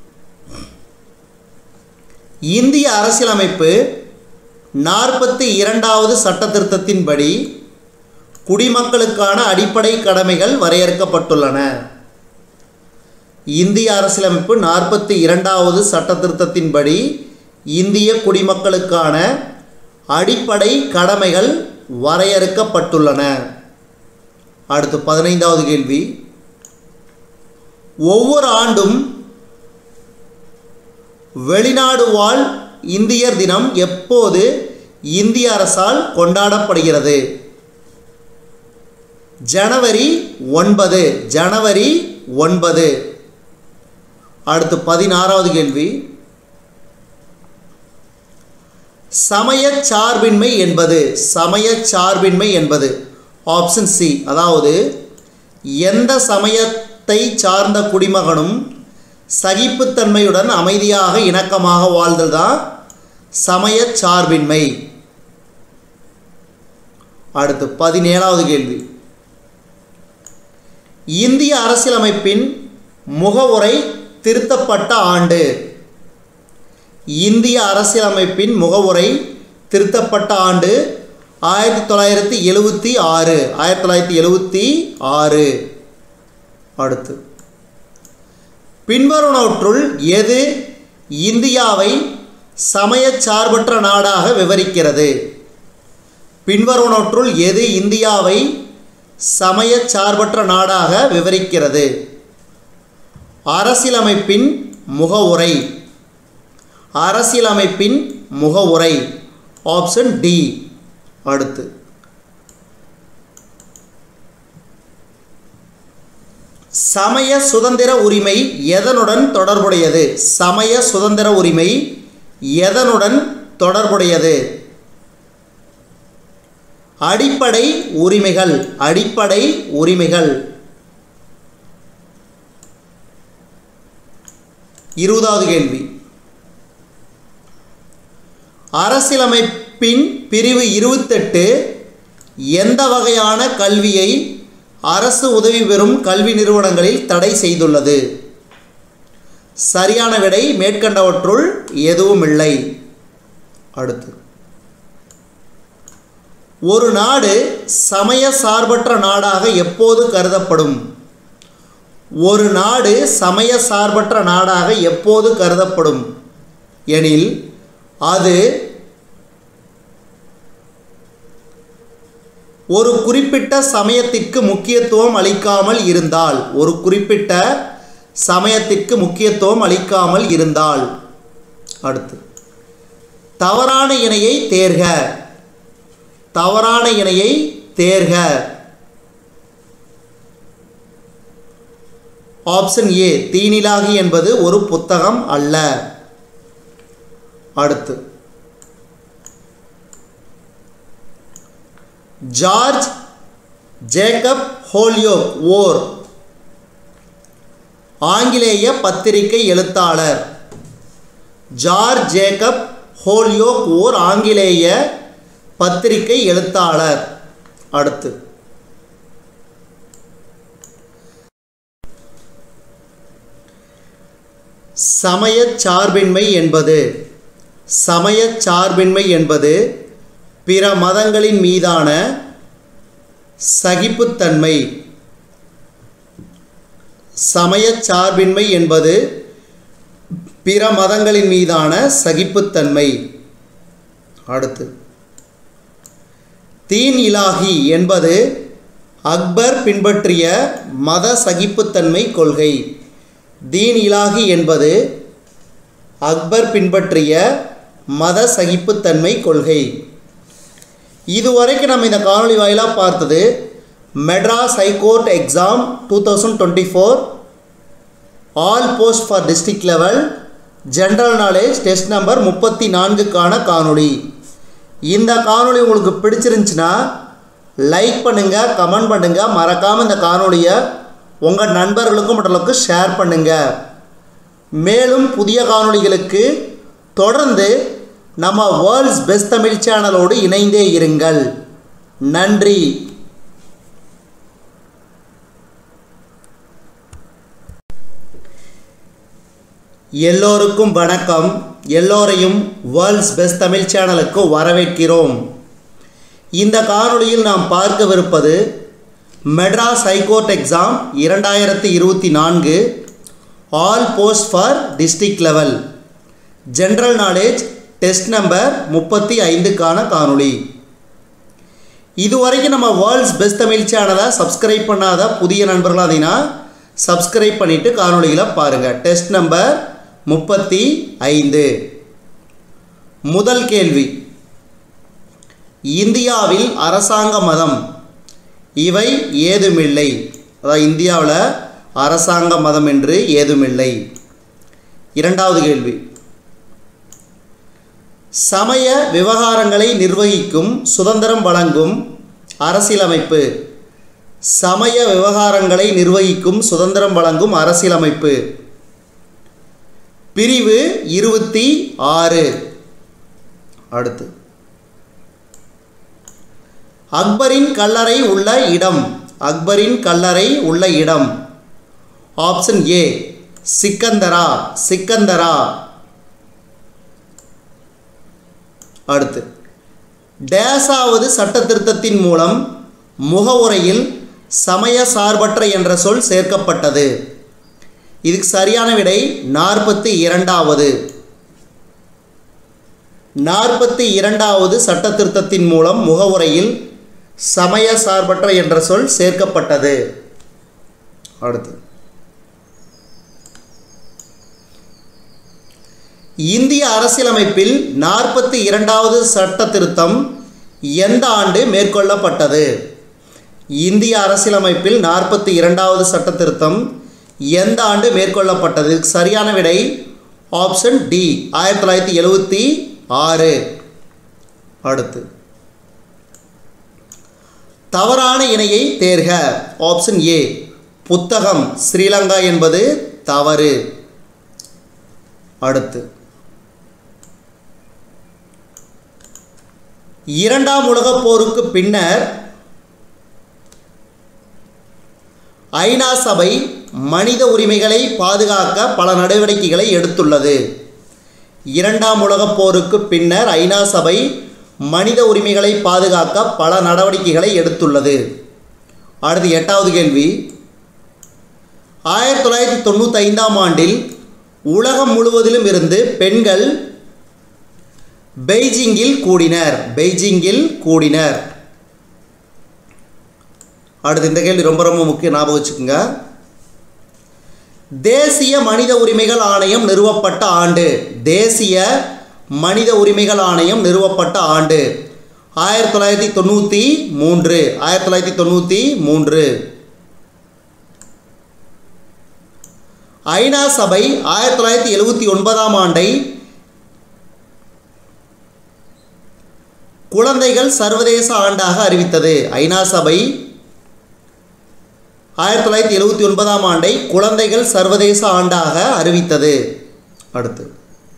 இந்திய அரசியலமைப்பு நாற்பத்தி இரண்டாவது சட்ட திருத்தத்தின்படி குடிமக்களுக்கான அடிப்படை கடமைகள் வரையறுக்கப்பட்டுள்ளன இந்திய அரசியலமைப்பு நாற்பத்தி இரண்டாவது சட்ட திருத்தத்தின்படி இந்திய குடிமக்களுக்கான அடிப்படை கடமைகள் வரையறுக்கப்பட்டுள்ளன அடுத்து பதினைந்தாவது கேள்வி ஒவ்வொரு ஆண்டும் வெளிநாடு வாழ் இந்தியர் தினம் எப்போது இந்திய அரசால் கொண்டாடப்படுகிறது ஜனவரி ஒன்பது ஜனவரி ஒன்பது அடுத்து பதினாறாவது கேள்வி சமய சார்பின்மை என்பது சமய சார்பின்மை என்பது ஆப்ஷன் சி அதாவது எந்த சமயத்தை சார்ந்த குடிமகனும் சகிப்புத்தன்மையுடன் அமைதியாக இணக்கமாக வாழ்தல் தான் சமய சார்பின்மை அடுத்து பதினேழாவது கேள்வி இந்திய அரசியலமைப்பின் முகவுரை திருத்தப்பட்ட ஆண்டு இந்திய அரசியலமைப்பின் முகவுரை திருத்தப்பட்ட ஆண்டு ஆயிரத்தி தொள்ளாயிரத்தி எழுவத்தி ஆறு ஆயிரத்தி தொள்ளாயிரத்தி எழுவத்தி ஆறு அடுத்து பின்வருவனவற்றுள் எது இந்தியாவை சமய சார்பற்ற நாடாக விவரிக்கிறது பின்வருவனவற்றுள் எது இந்தியாவை சமய சார்பற்ற நாடாக விவரிக்கிறது அரசியலமைப்பின் முகவுரை அரசியலமைப்பின் முகவுரை ஆப்ஷன் டி அடுத்து சமய சுதந்திர உரிமை எதனுடன் தொடர்புடையது சமய சுதந்திர உரிமை எதனுடன் தொடர்புடையது அடிப்படை உரிமைகள் அடிப்படை உரிமைகள் இருபதாவது கேள்வி அரசியலமைப்பின் பிரிவு இருபத்தெட்டு எந்த வகையான கல்வியை அரசு உதவி பெறும் கல்வி நிறுவனங்களில் தடை செய்துள்ளது சரியான விடை மேற்கண்டவற்றுள் எதுவும் இல்லை அடுத்து ஒரு நாடு சமய சார்பற்ற நாடாக எப்போது கருதப்படும் ஒரு நாடு சமய சார்பற்ற நாடாக எப்போது கருதப்படும் எனில் அது ஒரு குறிப்பிட்ட சமயத்திற்கு முக்கியத்துவம் அளிக்காமல் இருந்தால் ஒரு குறிப்பிட்ட சமயத்திற்கு முக்கியத்துவம் அளிக்காமல் இருந்தால் அடுத்து தவறான இணையை தேர்க தவறான இணையை தேர்க ஆப்ஷன் ஏ தீனிலாகி என்பது ஒரு புத்தகம் அல்ல அடுத்து ஜார்ஜ் ஜேக்கப் ஹோல்யோக் ஓர் ஆங்கிலேய பத்திரிகை எழுத்தாளர் ஜார்ஜ் ஜேக்கப் ஹோல்யோக் ஓர் ஆங்கிலேய பத்திரிகை எழுத்தாளர் அடுத்து சமயச் சார்பின்மை என்பது சமயச் சார்பின்மை என்பது பிற மதங்களின் மீதான சகிப்புத்தன்மை சமயச் சார்பின்மை என்பது பிற மதங்களின் மீதான சகிப்புத்தன்மை அடுத்து தீன் இலாஹி என்பது அக்பர் பின்பற்றிய மத சகிப்புத்தன்மை கொள்கை தீன் இலாஹி என்பது அக்பர் பின்பற்றிய மத சகிப்புத்தன்மை கொள்கை இதுவரைக்கும் நம்ம இந்த காணொளி வாயிலாக பார்த்தது Madras high court exam two thousand twenty four all post for district level general knowledge test number முப்பத்தி நான்குக்கான காணொளி இந்த காணொளி உங்களுக்கு பிடிச்சிருந்துச்சுன்னா லைக் பண்ணுங்கள் கமெண்ட் பண்ணுங்கள் மறக்காமல் இந்த காணொளியை உங்கள் நண்பர்களுக்கும் மற்றவர்களுக்கும் ஷேர் பண்ணுங்கள் மேலும் புதிய காணொளிகளுக்கு தொடர்ந்து நம்ம வேர்ல்ட்ஸ் பெஸ்ட் தமிழ் சேனலோடு இணைந்தே இருங்கள் நன்றி எல்லோருக்கும் வணக்கம் எல்லோரையும் வேர்ல்ட்ஸ் பெஸ்ட் தமிழ் சேனலுக்கு வரவேற்கிறோம் இந்த காணொளியில் நாம் பார்க்கவிருப்பது மெட்ராஸ் ஹைகோர்ட் எக்ஸாம் இரண்டாயிரத்தி இருபத்தி நான்கு all post for district level general knowledge test number முப்பத்தி ஐந்துக்கான காணொளி இதுவரைக்கும் நம்ம வேர்ல்ட்ஸ் பெஸ்ட் தமிழ் சேனலை சப்ஸ்கிரைப் பண்ணாத புதிய நண்பர்களாக இருந்தீங்கன்னா சப்ஸ்கிரைப் பண்ணிவிட்டு காணொளிகளை பாருங்கள் டெஸ்ட் நம்பர் முப்பத்தி ஐந்து முதல் கேள்வி இந்தியாவில் அரசாங்க மதம் இவை ஏதுமில்லை அதாவது இந்தியாவில் அரசாங்க மதம் என்று ஏதுமில்லை இரண்டாவது கேள்வி சமய விவகாரங்களை நிர்வகிக்கும் சுதந்திரம் வழங்கும் அரசியலமைப்பு சமய விவகாரங்களை நிர்வகிக்கும் சுதந்திரம் வழங்கும் அரசியலமைப்பு பிரிவு இருபத்தி ஆறு அடுத்து அக்பரின் கல்லறை உள்ள இடம் அக்பரின் கல்லறை உள்ள இடம் ஆப்ஷன் ஏ சிக்கந்தரா சிக்கந்தரா அடுத்து டேஸாவது சட்ட திருத்தத்தின் மூலம் முகவுரையில் சமய சார்பற்ற என்ற சொல் சேர்க்கப்பட்டது இதுக்கு சரியான விடை நாற்பத்தி இரண்டாவது நாற்பத்தி இரண்டாவது சட்ட திருத்தத்தின் மூலம் முகவுரையில் சமய சார்பற்ற என்ற சொல் சேர்க்கப்பட்டது அடுத்து இந்திய அரசியலமைப்பில் நாற்பத்தி இரண்டாவது சட்ட திருத்தம் எந்த ஆண்டு மேற்கொள்ளப்பட்டது இந்திய அரசியலமைப்பில் நாற்பத்தி இரண்டாவது சட்ட திருத்தம் எந்த ஆண்டு மேற்கொள்ளப்பட்டது இதுக்கு சரியான விடை ஆப்ஷன் டி ஆயிரத்தி தொள்ளாயிரத்தி எழுவத்தி ஆறு அடுத்து தவறான இணையை தேர்க ஆப்ஷன் ஏ புத்தகம் ஸ்ரீலங்கா என்பது தவறு அடுத்து இரண்டாம் உலகப் போருக்கு பின்னர் ஐநா சபை மனித உரிமைகளை பாதுகாக்க பல நடவடிக்கைகளை எடுத்துள்ளது இரண்டாம் உலகப் போருக்கு பின்னர் ஐநா சபை மனித உரிமைகளை பாதுகாக்க பல நடவடிக்கைகளை எடுத்துள்ளது அடுத்து எட்டாவது கேள்வி ஆயிரத்தி தொள்ளாயிரத்தி தொண்ணூற்றி ஐந்தாம் ஆண்டில் உலகம் முழுவதிலும் இருந்து பெண்கள் பெய்ஜிங்கில் கூடினர் பெய்ஜிங்கில் கூடினர் அடுத்து இந்த கேள்வி ரொம்ப ரொம்ப முக்கிய ஞாபகம் வச்சுக்கோங்க தேசிய மனித உரிமைகள் ஆணையம் நிறுவப்பட்ட ஆண்டு தேசிய மனித உரிமைகள் ஆணையம் நிறுவப்பட்ட ஆண்டு ஆயிரத்தி தொள்ளாயிரத்தி தொண்ணூற்றி மூன்று ஆயிரத்தி தொள்ளாயிரத்தி தொண்ணூற்றி மூன்று ஐநா சபை ஆயிரத்தி தொள்ளாயிரத்தி எழுபத்தி ஒன்பதாம் ஆண்டை குழந்தைகள் சர்வதேச ஆண்டாக அறிவித்தது ஐநா சபை ஆயிரத்தி தொள்ளாயிரத்தி எழுபத்தி ஒன்பதாம் ஆண்டை குழந்தைகள் சர்வதேச ஆண்டாக அறிவித்தது அடுத்து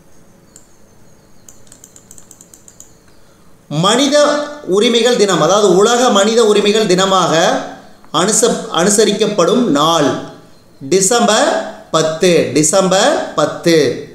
மனித உரிமைகள் தினம் அதாவது உலக மனித உரிமைகள் தினமாக அனுச அனுசரிக்கப்படும் நாள் டிசம்பர் பத்து டிசம்பர் பத்து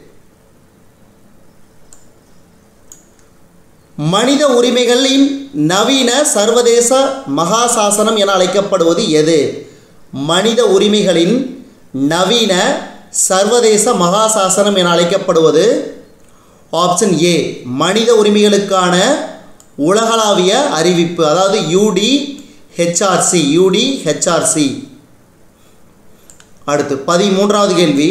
மனித உரிமைகளின் நவீன சர்வதேச மகாசாசனம் என அழைக்கப்படுவது எது மனித உரிமைகளின் நவீன சர்வதேச மகாசாசனம் என அழைக்கப்படுவது ஆப்ஷன் ஏ மனித உரிமைகளுக்கான உலகளாவிய அறிவிப்பு அதாவது யூடி ஹெச்ஆர்சி யூடி ஹெச்ஆர்சி அடுத்து பதிமூன்றாவது கேள்வி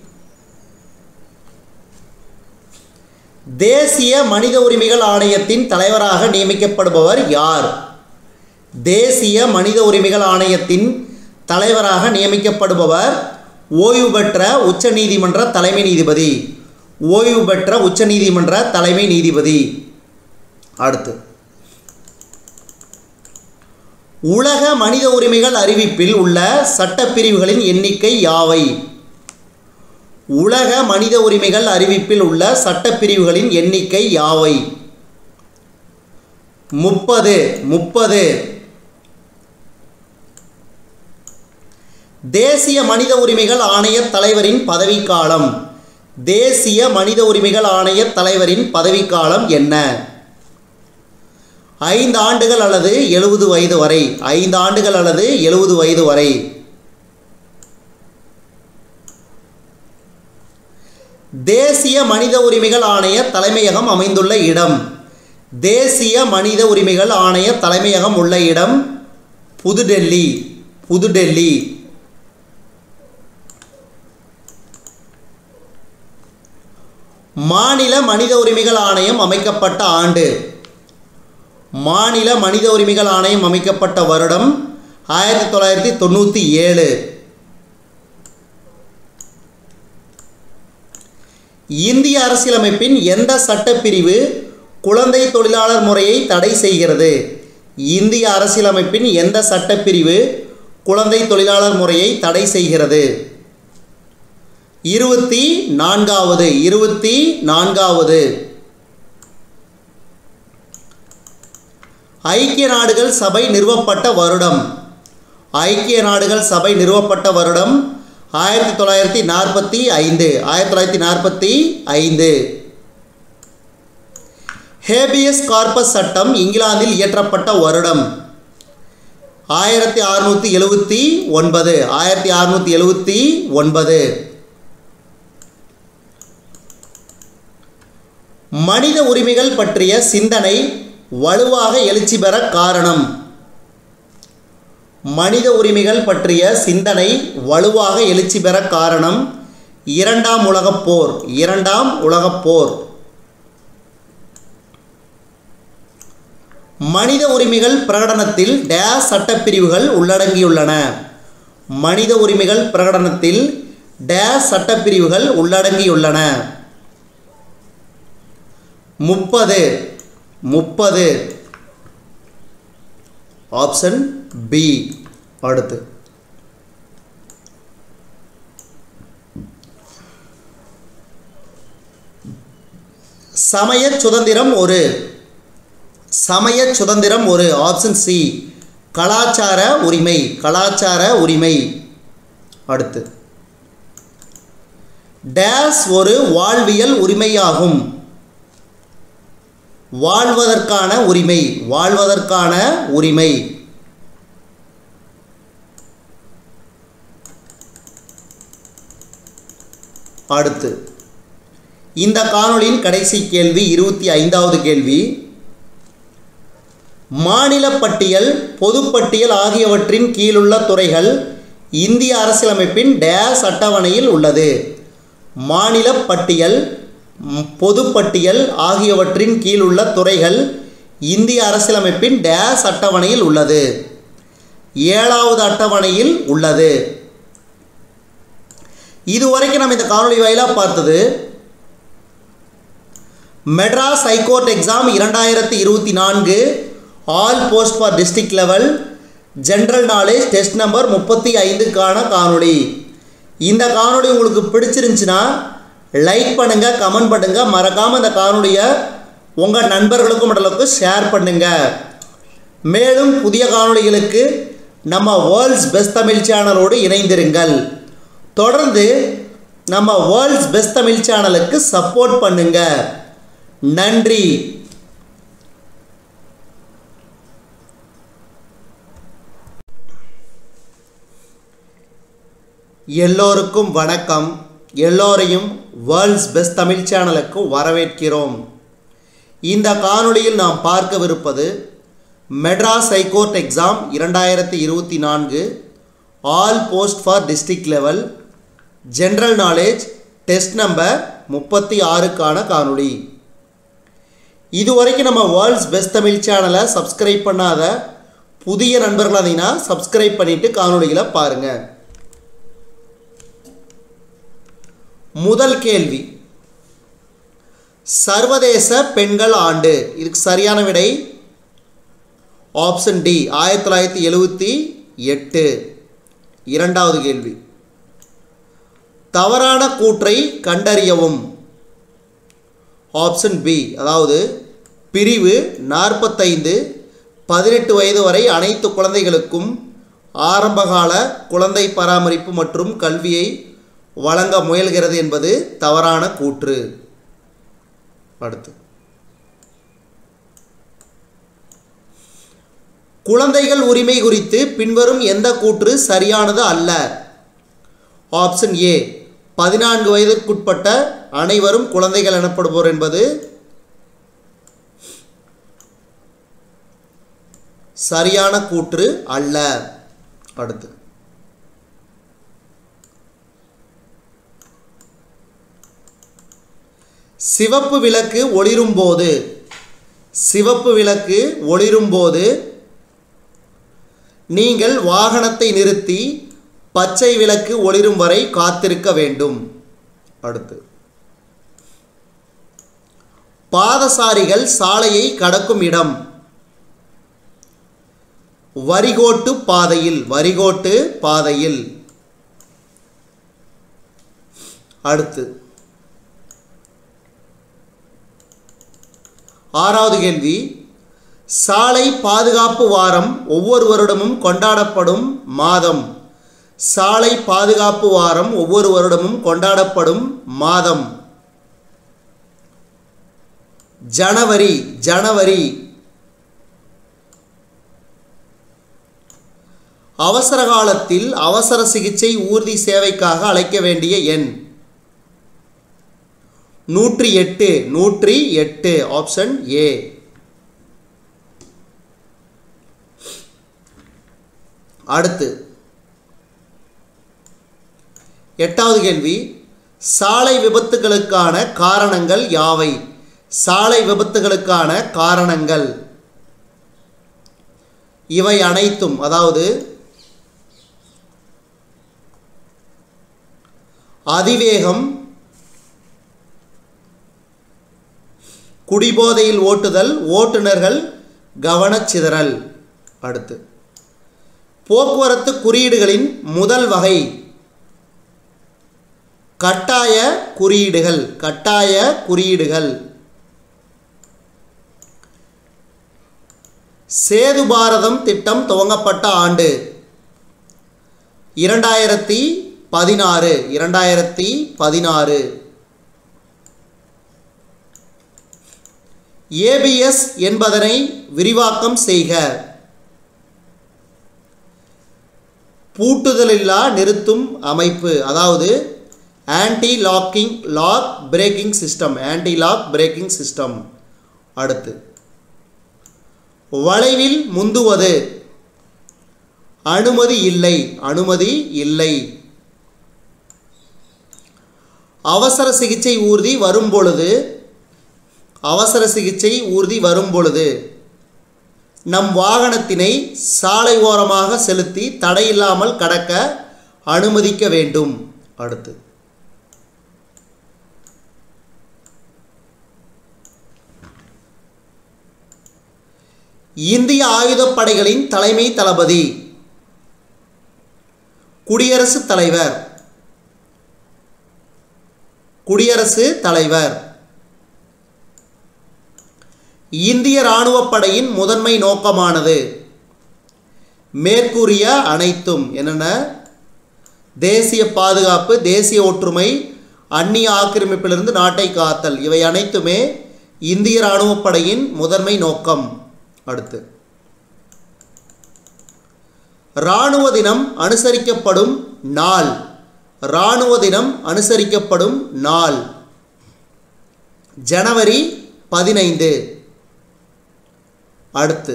தேசிய மனித உரிமைகள் ஆணையத்தின் தலைவராக நியமிக்கப்படுபவர் யார் தேசிய மனித உரிமைகள் ஆணையத்தின் தலைவராக நியமிக்கப்படுபவர் ஓய்வு பெற்ற உச்சநீதிமன்ற தலைமை நீதிபதி ஓய்வு பெற்ற உச்சநீதிமன்ற தலைமை நீதிபதி அடுத்து உலக மனித உரிமைகள் அறிவிப்பில் உள்ள சட்டப்பிரிவுகளின் எண்ணிக்கை யாவை உலக மனித உரிமைகள் அறிவிப்பில் உள்ள சட்டப்பிரிவுகளின் எண்ணிக்கை யாவை முப்பது முப்பது தேசிய மனித உரிமைகள் ஆணைய தலைவரின் பதவிக்காலம் தேசிய மனித உரிமைகள் ஆணைய தலைவரின் பதவிக்காலம் என்ன ஐந்து ஆண்டுகள் அல்லது எழுபது வயது வரை ஐந்து ஆண்டுகள் அல்லது எழுபது வயது வரை தேசிய மனித உரிமைகள் ஆணைய தலைமையகம் அமைந்துள்ள இடம் தேசிய மனித உரிமைகள் ஆணைய தலைமையகம் உள்ள இடம் புதுடெல்லி புதுடெல்லி மாநில மனித உரிமைகள் ஆணையம் அமைக்கப்பட்ட ஆண்டு மாநில மனித உரிமைகள் ஆணையம் அமைக்கப்பட்ட வருடம் ஆயிரத்தி தொள்ளாயிரத்தி தொண்ணூற்றி ஏழு இந்திய அரசியலமைப்பின் எந்த சட்டப்பிரிவு குழந்தை தொழிலாளர் முறையை தடை செய்கிறது இந்திய அரசியலமைப்பின் எந்த சட்டப்பிரிவு குழந்தை தொழிலாளர் முறையை தடை செய்கிறது இருபத்தி நான்காவது இருபத்தி நான்காவது ஐக்கிய நாடுகள் சபை நிறுவப்பட்ட வருடம் ஐக்கிய நாடுகள் சபை நிறுவப்பட்ட வருடம் ஆயிரத்தி தொள்ளாயிரத்தி நாற்பத்தி ஐந்து ஆயிரத்தி தொள்ளாயிரத்தி நாற்பத்தி ஐந்து ஹேபியஸ் கார்பஸ் சட்டம் இங்கிலாந்தில் இயற்றப்பட்ட வருடம் ஆயிரத்தி அறுநூற்றி எழுபத்தி ஒன்பது ஆயிரத்தி அறுநூற்றி எழுபத்தி ஒன்பது மனித உரிமைகள் பற்றிய சிந்தனை வலுவாக எழுச்சி பெற காரணம் மனித உரிமைகள் பற்றிய சிந்தனை வலுவாக எழுச்சி பெற காரணம் இரண்டாம் உலகப் போர் இரண்டாம் உலகப் போர் மனித உரிமைகள் பிரகடனத்தில் டேஸ் சட்டப்பிரிவுகள் உள்ளடங்கியுள்ளன மனித உரிமைகள் பிரகடனத்தில் டேஸ் சட்டப்பிரிவுகள் உள்ளடங்கியுள்ளன முப்பது முப்பது ஆப்ஷன் பி அடுத்து சமய சுதந்திரம் ஒரு சமய சுதந்திரம் ஒரு ஆப்ஷன் சி கலாச்சார உரிமை கலாச்சார உரிமை அடுத்து டேஸ் ஒரு வாழ்வியல் உரிமையாகும் வாழ்வதற்கான உரிமை வாழ்வதற்கான உரிமை அடுத்து இந்த காணொளியின் கடைசி கேள்வி இருபத்தி ஐந்தாவது கேள்வி மாநில பட்டியல் பொதுப்பட்டியல் ஆகியவற்றின் கீழுள்ள துறைகள் இந்திய அரசியலமைப்பின் டேஸ் அட்டவணையில் உள்ளது மாநில பட்டியல் ம், பொதுப்பட்டியல் ஆகியவற்றின் கீழுள்ள துறைகள் இந்திய அரசியலமைப்பின் டேஸ் அட்டவணையில் உள்ளது ஏழாவது அட்டவணையில் உள்ளது இதுவரைக்கும் நம்ம இந்த காணொளி வாயிலாக பார்த்தது மெட்ராஸ் ஹைகோர்ட் எக்ஸாம் இரண்டாயிரத்தி இருபத்தி நான்கு all post for district level general knowledge test number முப்பத்தி ஐந்துக்கான காணொளி இந்த காணொளி உங்களுக்கு பிடிச்சிருந்துச்சுன்னா லைக் பண்ணுங்கள் கமெண்ட் பண்ணுங்கள் மறக்காமல் இந்த காணொளியை உங்கள் நண்பர்களுக்கும் மற்றளவுக்கு ஷேர் பண்ணுங்கள் மேலும் புதிய காணொளிகளுக்கு நம்ம வேர்ல்ட்ஸ் பெஸ்ட் தமிழ் சேனலோடு இணைந்திருங்கள் தொடர்ந்து நம்ம வேர்ல்ட்ஸ் பெஸ்ட் தமிழ் சேனலுக்கு சப்போர்ட் பண்ணுங்க நன்றி எல்லோருக்கும் வணக்கம் எல்லோரையும் வேர்ல்ட்ஸ் பெஸ்ட் தமிழ் சேனலுக்கு வரவேற்கிறோம் இந்த காணொளியில் நாம் பார்க்கவிருப்பது மெட்ராஸ் ஹைகோர்ட் எக்ஸாம் இரண்டாயிரத்தி இருபத்தி நான்கு all post for district level general knowledge test number முப்பத்தி ஆறுக்கான காணொளி இதுவரைக்கும் நம்ம வேர்ல்ட்ஸ் பெஸ்ட் தமிழ் சேனலை சப்ஸ்கிரைப் பண்ணாத புதிய நண்பர்கள் இருந்தீங்கன்னா சப்ஸ்கிரைப் பண்ணிவிட்டு காணொளிகளை பாருங்கள் முதல் கேள்வி சர்வதேச பெண்கள் ஆண்டு இதுக்கு சரியான விடை ஆப்ஷன் டி ஆயிரத்தி தொள்ளாயிரத்தி எழுபத்தி எட்டு இரண்டாவது கேள்வி தவறான கூற்றை கண்டறியவும் ஆப்ஷன் பி அதாவது பிரிவு நாற்பத்தைந்து பதினெட்டு வயது வரை அனைத்து குழந்தைகளுக்கும் ஆரம்பகால குழந்தை பராமரிப்பு மற்றும் கல்வியை வழங்க முயல்கிறது என்பது தவறான கூற்று அடுத்து குழந்தைகள் உரிமை குறித்து பின்வரும் எந்த கூற்று சரியானது அல்ல ஆப்ஷன் ஏ பதினான்கு வயதிற்குட்பட்ட அனைவரும் குழந்தைகள் எனப்படுவோர் என்பது சரியான கூற்று அல்ல அடுத்து சிவப்பு விளக்கு ஒளிரும்போது சிவப்பு விளக்கு ஒளிரும்போது நீங்கள் வாகனத்தை நிறுத்தி பச்சை விளக்கு ஒளிரும் வரை காத்திருக்க வேண்டும் அடுத்து பாதசாரிகள் சாலையை கடக்கும் இடம் வரிகோட்டு பாதையில் வரிகோட்டு பாதையில் அடுத்து ஆறாவது கேள்வி சாலை பாதுகாப்பு வாரம் ஒவ்வொரு வருடமும் கொண்டாடப்படும் மாதம் சாலை பாதுகாப்பு வாரம் ஒவ்வொரு வருடமும் கொண்டாடப்படும் மாதம் ஜனவரி ஜனவரி அவசர காலத்தில் அவசர சிகிச்சை ஊர்தி சேவைக்காக அழைக்க வேண்டிய எண் நூற்றி எட்டு நூற்றி எட்டு ஆப்ஷன் ஏ அடுத்து எட்டாவது கேள்வி சாலை விபத்துகளுக்கான காரணங்கள் யாவை சாலை விபத்துகளுக்கான காரணங்கள் இவை அனைத்தும் அதாவது அதிவேகம் குடிபோதையில் ஓட்டுதல் ஓட்டுநர்கள் கவனச்சிதறல் அடுத்து போக்குவரத்து குறியீடுகளின் முதல் வகை கட்டாய குறியீடுகள் கட்டாய குறியீடுகள் சேது பாரதம் திட்டம் துவங்கப்பட்ட ஆண்டு இரண்டாயிரத்தி பதினாறு இரண்டாயிரத்தி பதினாறு ஏபிஎஸ் என்பதனை விரிவாக்கம் செய்க பூட்டுதலில்லா நிறுத்தும் அமைப்பு அதாவது anti locking lock braking system anti lock braking system அடுத்து வளைவில் முந்துவது அனுமதி இல்லை அனுமதி இல்லை அவசர சிகிச்சை ஊர்தி வரும் பொழுது அவசர சிகிச்சை ஊர்தி வரும் பொழுது நம் வாகனத்தினை சாலை ஓரமாக செலுத்தி தடையில்லாமல் கடக்க அனுமதிக்க வேண்டும் அடுத்து இந்திய ஆயுதப்படைகளின் தலைமை தளபதி குடியரசுத் தலைவர் குடியரசு தலைவர் இந்திய இராணுவப் படையின் முதன்மை நோக்கமானது மேற்கூறிய அனைத்தும் என்னென்ன தேசிய பாதுகாப்பு தேசிய ஒற்றுமை அந்நிய ஆக்கிரமிப்பிலிருந்து நாட்டை காத்தல் இவை அனைத்துமே இந்திய இராணுவப் படையின் முதன்மை நோக்கம் அடுத்து இராணுவ தினம் அனுசரிக்கப்படும் நாள் இராணுவ தினம் அனுசரிக்கப்படும் நாள் ஜனவரி பதினைந்து அடுத்து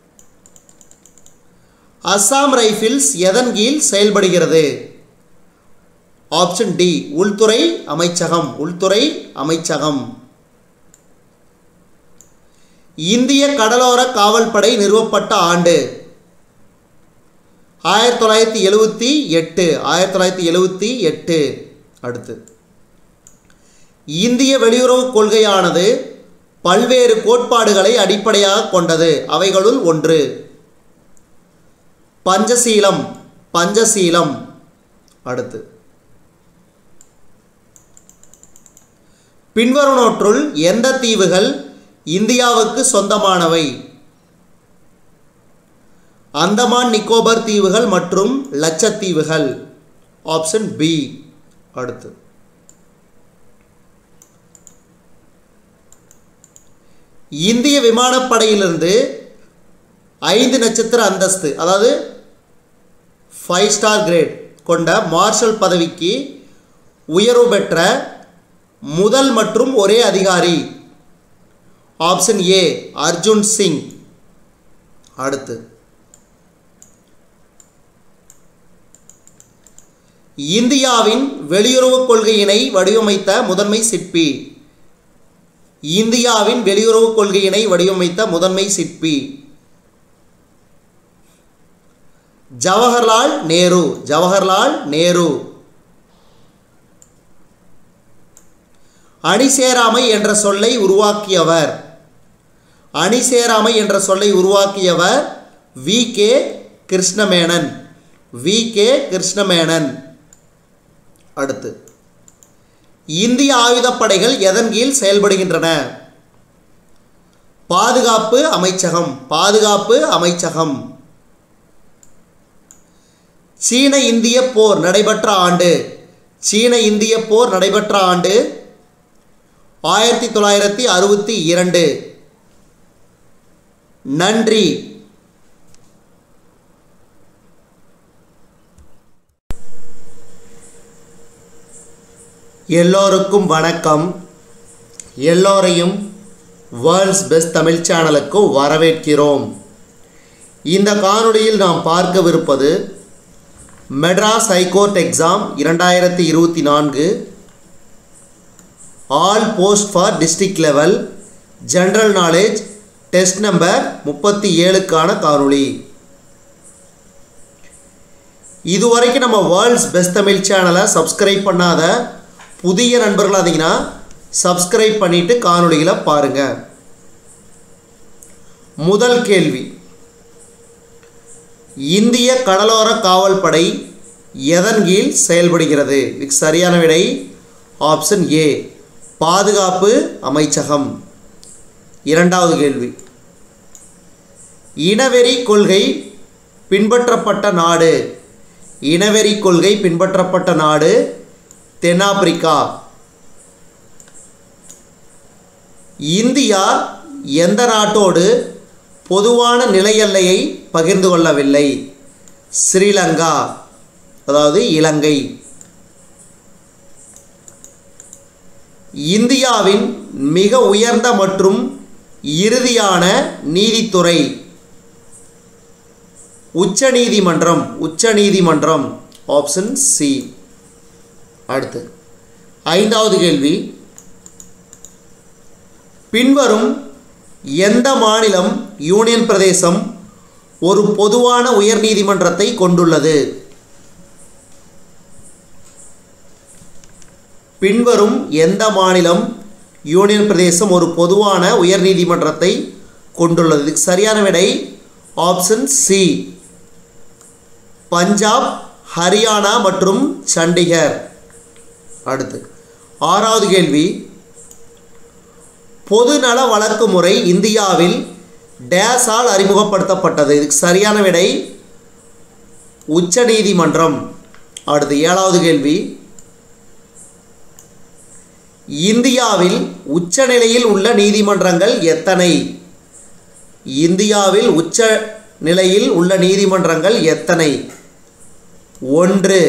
அஸ்ஸாம் ரைஃபிள்ஸ் எதன் கீழ் செயல்படுகிறது ஆப்ஷன் டி உள்துறை அமைச்சகம் உள்துறை அமைச்சகம் இந்திய கடலோர காவல்படை நிறுவப்பட்ட ஆண்டு ஆயிரத்தி தொள்ளாயிரத்தி எழுவத்தி எட்டு ஆயிரத்தி தொள்ளாயிரத்தி எழுவத்தி எட்டு அடுத்து இந்திய வெளியுறவு கொள்கையானது பல்வேறு கோட்பாடுகளை அடிப்படையாக கொண்டது அவைகளுள் ஒன்று பஞ்சசீலம் பஞ்சசீலம் அடுத்து பின்வருவனவற்றுள் எந்த தீவுகள் இந்தியாவுக்கு சொந்தமானவை அந்தமான் நிக்கோபர் தீவுகள் மற்றும் லட்சத்தீவுகள் ஆப்ஷன் பி அடுத்து இந்திய விமானப்படையிலிருந்து ஐந்து நட்சத்திர அந்தஸ்து அதாவது ஃபைவ் ஸ்டார் கிரேட் கொண்ட மார்ஷல் பதவிக்கு உயர்வு பெற்ற முதல் மற்றும் ஒரே அதிகாரி ஆப்ஷன் ஏ அர்ஜுன் சிங் அடுத்து இந்தியாவின் வெளியுறவுக் கொள்கையினை வடிவமைத்த முதன்மை சிற்பி இந்தியாவின் வெளியுறவுக் கொள்கையினை வடிவமைத்த முதன்மை சிற்பி ஜவஹர்லால் நேரு ஜவஹர்லால் நேரு அணிசேராமை என்ற சொல்லை உருவாக்கியவர் அணிசேராமை என்ற சொல்லை உருவாக்கியவர் V K Krishna Menon V K Krishna Menon அடுத்து இந்திய ஆயுதப்படைகள் எதன் கீழ் செயல்படுகின்றன பாதுகாப்பு அமைச்சகம் பாதுகாப்பு அமைச்சகம் சீன இந்திய போர் நடைபெற்ற ஆண்டு சீன இந்திய போர் நடைபெற்ற ஆண்டு ஆயிரத்தி தொள்ளாயிரத்தி அறுபத்தி இரண்டு நன்றி எல்லோருக்கும் வணக்கம் எல்லோரையும் வேர்ல்ட்ஸ் பெஸ்ட் தமிழ் சேனலுக்கு வரவேற்கிறோம் இந்த காணொளியில் நாம் பார்க்கவிருப்பது மெட்ராஸ் ஹைகோர்ட் எக்ஸாம் இரண்டாயிரத்தி இருபத்தி நான்கு all post for district level general knowledge test number முப்பத்தி ஏழுக்கான காணொளி இதுவரைக்கும் நம்ம வேர்ல்ட்ஸ் பெஸ்ட் தமிழ் சேனலை சப்ஸ்கிரைப் பண்ணாத புதிய நண்பர்கள் இருந்தீங்கன்னா சப்ஸ்கிரைப் பண்ணிட்டு காணொளிகளை பாருங்கள் முதல் கேள்வி இந்திய கடலோர காவல்படை எதன் கீழ் செயல்படுகிறது இதுக்கு சரியான விடை ஆப்ஷன் ஏ பாதுகாப்பு அமைச்சகம் இரண்டாவது கேள்வி இனவெறி கொள்கை பின்பற்றப்பட்ட நாடு இனவெறி கொள்கை பின்பற்றப்பட்ட நாடு தென்னாப்பிரிக்கா இந்தியா எந்த நாட்டோடு பொதுவான நிலை எல்லையை பகிர்ந்து கொள்ளவில்லை ஸ்ரீலங்கா அதாவது இலங்கை இந்தியாவின் மிக உயர்ந்த மற்றும் இறுதியான நீதித்துறை உச்சநீதிமன்றம் உச்சநீதிமன்றம் ஆப்ஷன் சி அடுத்து ஐந்தாவது கேள்வி பின்வரும் எந்த மாநிலம் யூனியன் பிரதேசம் ஒரு பொதுவான உயர்நீதிமன்றத்தை கொண்டுள்ளது பின்வரும் எந்த மாநிலம் யூனியன் பிரதேசம் ஒரு பொதுவான உயர்நீதிமன்றத்தை கொண்டுள்ளது இதுக்கு சரியான விடை ஆப்ஷன் சி பஞ்சாப் ஹரியானா மற்றும் சண்டிகர் அடுத்து ஆறாவது கேள்வி பொதுநல வழக்கு முறை இந்தியாவில் டேஸால் அறிமுகப்படுத்தப்பட்டது இதுக்கு சரியான விடை உச்சநீதிமன்றம் அடுத்து ஏழாவது கேள்வி இந்தியாவில் உச்சநிலையில் உள்ள நீதிமன்றங்கள் எத்தனை இந்தியாவில் உச்ச நிலையில் உள்ள நீதிமன்றங்கள் எத்தனை ஒன்று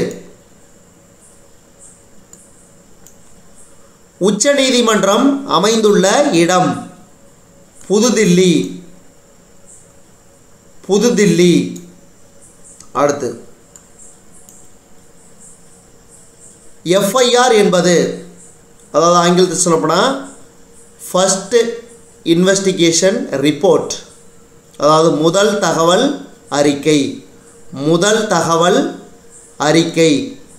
உச்சநீதிமன்றம் அமைந்துள்ள இடம் புதுதில்லி புதுதில்லி அடுத்து எஃப்ஐஆர் என்பது அதாவது ஆங்கிலத்தில் சொல்லப்போனால் ஃபஸ்ட்டு இன்வெஸ்டிகேஷன் ரிப்போர்ட் அதாவது முதல் தகவல் அறிக்கை முதல் தகவல் அறிக்கை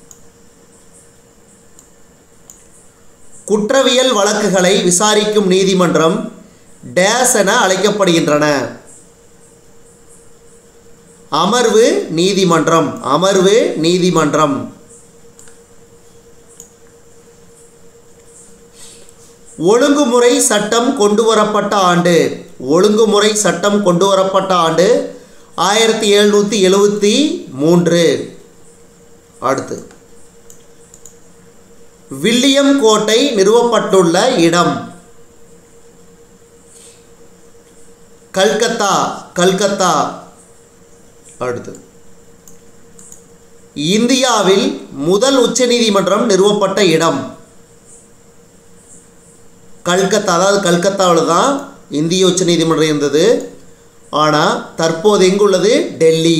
குற்றவியல் வழக்குகளை விசாரிக்கும் நீதிமன்றம் டேஸ் என அழைக்கப்படுகின்றன அமர்வு நீதிமன்றம் அமர்வு நீதிமன்றம் ஒழுங்குமுறை சட்டம் கொண்டு வரப்பட்ட ஆண்டு ஒழுங்குமுறை சட்டம் கொண்டு வரப்பட்ட ஆண்டு ஆயிரத்தி எழுநூற்றி எழுவத்தி மூன்று அடுத்து வில்லியம் கோட்டை நிறுவப்பட்டுள்ள இடம் கல்கத்தா கல்கத்தா அடுத்து இந்தியாவில் முதல் உச்சநீதிமன்றம் நிறுவப்பட்ட இடம் கல்கத்தா அதாவது கல்கத்தாவில் தான் இந்திய உச்சநீதிமன்றம் இருந்தது ஆனால் தற்போது எங்குள்ளது டெல்லி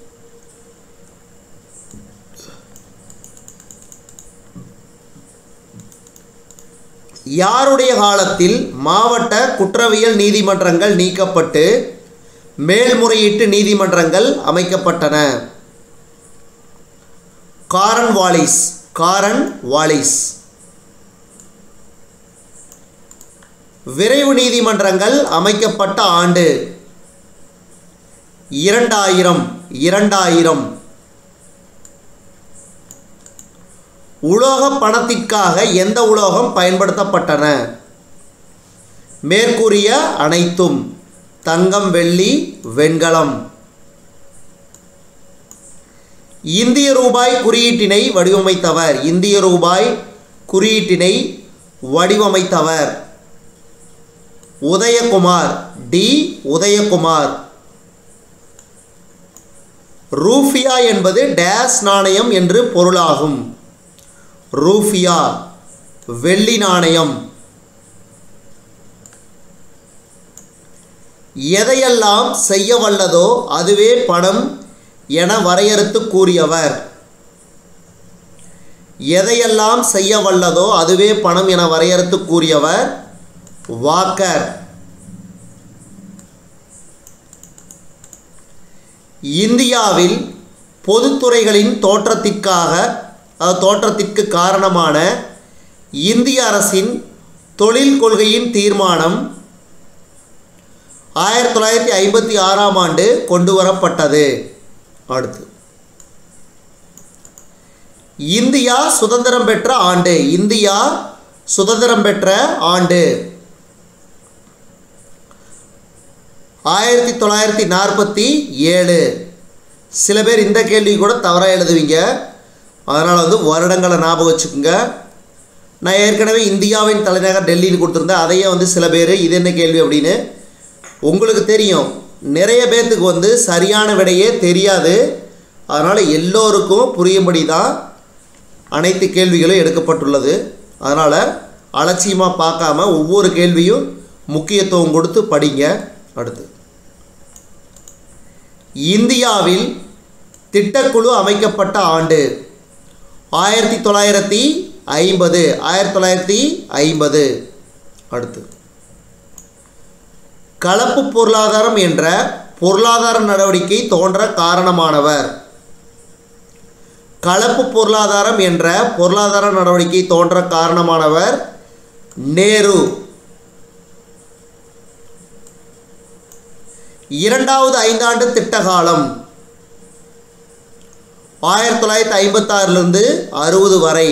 யாருடைய காலத்தில் மாவட்ட குற்றவியல் நீதிமன்றங்கள் நீக்கப்பட்டு மேல்முறையீட்டு நீதிமன்றங்கள் அமைக்கப்பட்டன காரன் வாலிஸ் காரன் வாலிஸ் விரைவு நீதிமன்றங்கள் அமைக்கப்பட்ட ஆண்டு இரண்டாயிரம் இரண்டாயிரம் உலோக பணத்திற்காக எந்த உலோகம் பயன்படுத்தப்பட்டன மேற்கூறிய அனைத்தும் தங்கம் வெள்ளி வெண்கலம் இந்திய ரூபாய் குறியீட்டினை வடிவமைத்தவர் இந்திய ரூபாய் குறியீட்டினை வடிவமைத்தவர் உதயகுமார் டி உதயகுமார் ரூஃபியா என்பது டேஸ் நாணயம் என்று பொருளாகும் ரூஃபியா வெள்ளி நாணயம் எதையெல்லாம் செய்ய வல்லதோ அதுவே பணம் என வரையறுத்து கூறியவர் எதையெல்லாம் செய்ய வல்லதோ அதுவே பணம் என வரையறுத்து கூறியவர் வாக்கர் இந்தியாவில் பொதுத்துறைகளின் தோற்றத்திற்காக அஹ், தோற்றத்திற்கு காரணமான இந்திய அரசின் தொழில் கொள்கையின் தீர்மானம் ஆயிரத்தி தொள்ளாயிரத்தி ஐம்பத்தி ஆறாம் ஆண்டு கொண்டு வரப்பட்டது அடுத்து இந்தியா சுதந்திரம் பெற்ற ஆண்டு இந்தியா சுதந்திரம் பெற்ற ஆண்டு ஆயிரத்தி தொள்ளாயிரத்தி நாற்பத்தி ஏழு சில பேர் இந்த கேள்வி கூட தவறாக எழுதுவீங்க அதனால் வந்து வருடங்களை ஞாபகம் வச்சுக்கோங்க நான் ஏற்கனவே இந்தியாவின் தலைநகர் டெல்லின்னு கொடுத்துருந்தேன் அதையே வந்து சில பேர் இது என்ன கேள்வி அப்படின்னு உங்களுக்கு தெரியும் நிறைய பேர்த்துக்கு வந்து சரியான விடையே தெரியாது அதனால் எல்லோருக்கும் புரியும்படி தான் அனைத்து கேள்விகளும் எடுக்கப்பட்டுள்ளது அதனால் அலட்சியமாக பார்க்காம ஒவ்வொரு கேள்வியும் முக்கியத்துவம் கொடுத்து படிங்க அடுத்து இந்தியாவில் திட்டக்குழு அமைக்கப்பட்ட ஆண்டு ஆயிரத்தி தொள்ளாயிரத்தி ஐம்பது ஆயிரத்தி தொள்ளாயிரத்தி ஐம்பது அடுத்து கலப்பு பொருளாதாரம் என்ற பொருளாதார நடவடிக்கை தோன்ற காரணமானவர் கலப்பு பொருளாதாரம் என்ற பொருளாதார நடவடிக்கை தோன்ற காரணமானவர் நேரு இரண்டாவது ஐந்தாண்டு திட்ட காலம் ஆயிரத்தி தொள்ளாயிரத்தி ஐம்பத்தாறிலிருந்து அறுபது வரை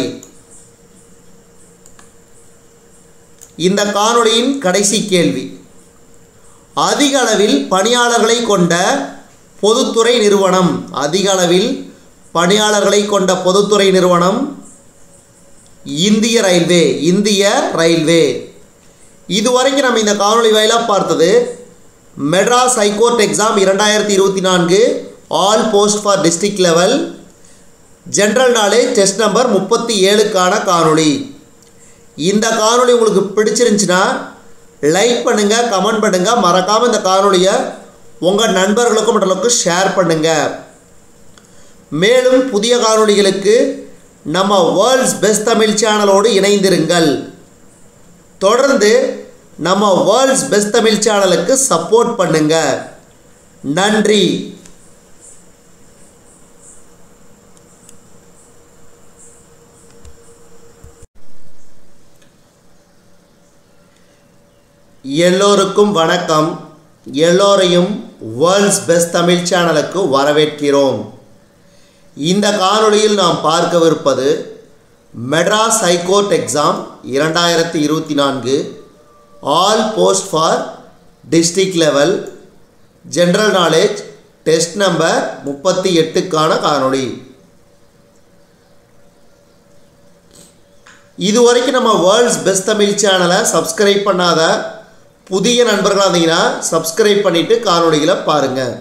இந்த காணொளியின் கடைசி கேள்வி அதிக அளவில் பணியாளர்களை கொண்ட பொதுத்துறை நிறுவனம் அதிக அளவில் பணியாளர்களை கொண்ட பொதுத்துறை நிறுவனம் இந்திய ரயில்வே இந்திய ரயில்வே இதுவரைக்கும் நம்ம இந்த காணொளி வாயிலாக பார்த்தது மெட்ராஸ் ஹைகோர்ட் எக்ஸாம் இரண்டாயிரத்தி இருபத்தி நான்கு all post for district level general knowledge test number முப்பத்தி ஏழுக்கான காணொளி இந்த காணொளி உங்களுக்கு பிடிச்சிருந்துச்சுன்னா லைக் பண்ணுங்கள் கமெண்ட் பண்ணுங்கள் மறக்காமல் இந்த காணொளியை உங்கள் நண்பர்களுக்கும் மற்றவர்களுக்கும் ஷேர் பண்ணுங்கள் மேலும் புதிய காணொளிகளுக்கு நம்ம வேர்ல்ட்ஸ் பெஸ்ட் தமிழ் சேனலோடு இணைந்திருங்கள் தொடர்ந்து நம்ம வேர்ல்ட்ஸ் பெஸ்ட் தமிழ் சேனலுக்கு சப்போர்ட் பண்ணுங்க நன்றி எல்லோருக்கும் வணக்கம் எல்லோரையும் வேர்ல்ட்ஸ் பெஸ்ட் தமிழ் சேனலுக்கு வரவேற்கிறோம் இந்த காணொளியில் நாம் பார்க்கவிருப்பது மெட்ராஸ் ஹைகோர்ட் எக்ஸாம் இரண்டாயிரத்தி இருபத்தி நான்கு all post for district level general knowledge test number முப்பத்தி எட்டுக்கான காணொளி இது வரைக்கும் நம்ம வேர்ல்ட்ஸ் பெஸ்ட் தமிழ் சேனலை சப்ஸ்கிரைப் பண்ணாத புதிய நண்பர்களாக இருந்தீங்கன்னா சப்ஸ்கிரைப் பண்ணிவிட்டு காணொளிகளை பாருங்கள்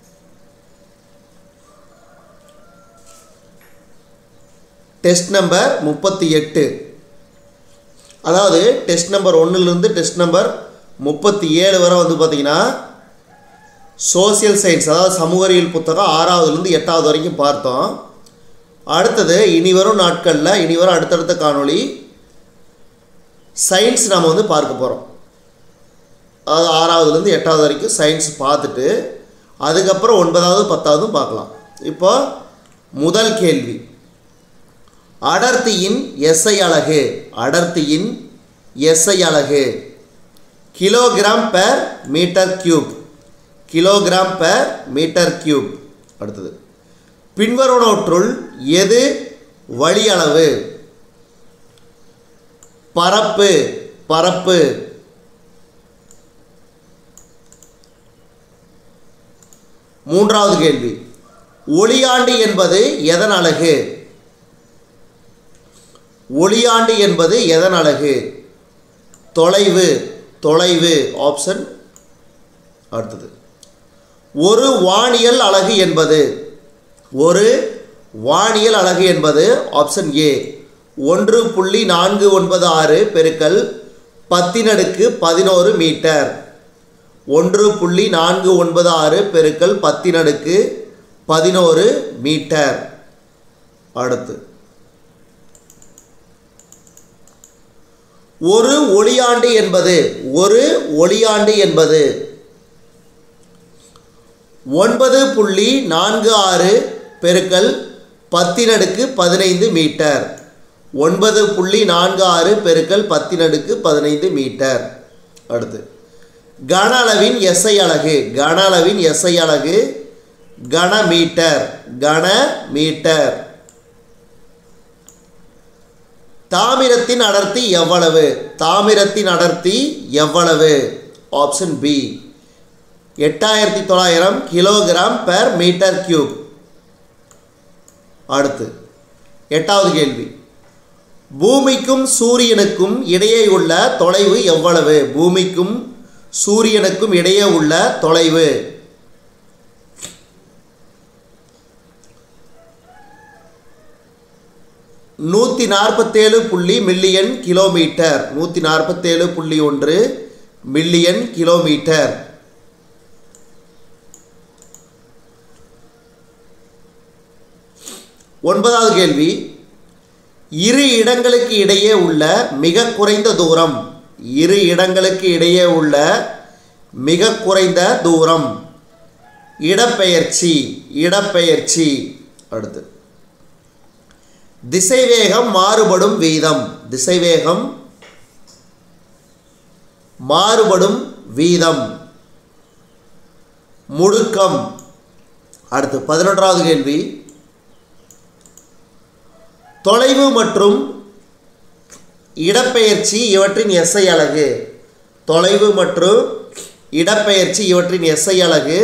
டெஸ்ட் நம்பர் முப்பத்தி எட்டு அதாவது டெஸ்ட் நம்பர் ஒன்றுலேருந்து டெஸ்ட் நம்பர் முப்பத்தி ஏழு வரை வந்து பார்த்திங்கன்னா சோசியல் சயின்ஸ் அதாவது சமூக அறிவியல் புத்தகம் ஆறாவதுலேருந்து எட்டாவது வரைக்கும் பார்த்தோம் அடுத்தது இனி வரும் நாட்களில் இனி வரும் அடுத்தடுத்த காணொளி சயின்ஸ் நம்ம வந்து பார்க்க போகிறோம் அதாவது ஆறாவதுலேருந்து எட்டாவது வரைக்கும் சயின்ஸ் பார்த்துட்டு அதுக்கப்புறம் ஒன்பதாவது பத்தாவதும் பார்க்கலாம் இப்போ முதல் கேள்வி அடர்த்தியின் எஸ்ஐ அலகு அடர்த்தியின் எஸ்ஐ அலகு kilogram per metre cube kilogram per metre cube அடுத்தது பின்வருவனவற்றுள் எது வழியளவு பரப்பு பரப்பு மூன்றாவது கேள்வி ஒளியாண்டி என்பது எதன் அலகு ஒளியாண்டி என்பது எதன் அலகு தொலைவு தொலைவு ஆப்ஷன் அடுத்தது ஒரு வானியல் அலகு என்பது ஒரு வானியல் அலகு என்பது ஆப்ஷன் ஏ ஒன்று புள்ளி நான்கு ஒன்பது ஆறு பெருக்கல் பத்தினடுக்கு பதினோரு மீட்டர் ஒன்று புள்ளி நான்கு ஒன்பது ஆறு பெருக்கல் பத்தினடுக்கு பதினோரு மீட்டர் அடுத்து ஒரு ஒளியாண்டு என்பது ஒரு ஒளியாண்டு என்பது ஒன்பது புள்ளி நான்கு ஆறு பெருக்கல் பத்தினடுக்கு பதினைந்து மீட்டர் ஒன்பது புள்ளி நான்கு ஆறு பெருக்கல் பத்தினடுக்கு பதினைந்து மீட்டர் அடுத்து கன அளவின் எஸ்ஐ அலகு கன அளவின் எஸ்ஐ அலகு கன மீட்டர் கன மீட்டர் தாமிரத்தின் அடர்த்தி எவ்வளவு தாமிரத்தின் அடர்த்தி எவ்வளவு ஆப்ஷன் பி எட்டாயிரத்தி தொள்ளாயிரம் கிலோகிராம் பெர் மீட்டர் கியூப் அடுத்து எட்டாவது கேள்வி பூமிக்கும் சூரியனுக்கும் இடையே உள்ள தொலைவு எவ்வளவு பூமிக்கும் சூரியனுக்கும் இடையே உள்ள தொலைவு நூற்றி நாற்பத்தேழு புள்ளி மில்லியன் கிலோமீட்டர் நூற்றி நாற்பத்தேழு புள்ளி ஒன்று மில்லியன் கிலோமீட்டர் ஒன்பதாவது கேள்வி இரு இடங்களுக்கு இடையே உள்ள மிக குறைந்த தூரம் இரு இடங்களுக்கு இடையே உள்ள மிக குறைந்த தூரம் இடப்பெயர்ச்சி இடப்பெயர்ச்சி அடுத்து திசைவேகம் மாறுபடும் வீதம் திசைவேகம் மாறுபடும் வீதம் முடுக்கம் அடுத்து பதினொன்றாவது கேள்வி தொலைவு மற்றும் இடப்பெயர்ச்சி இவற்றின் எஸ்ஐ அலகு தொலைவு மற்றும் இடப்பெயர்ச்சி இவற்றின் எஸ்ஐ அலகு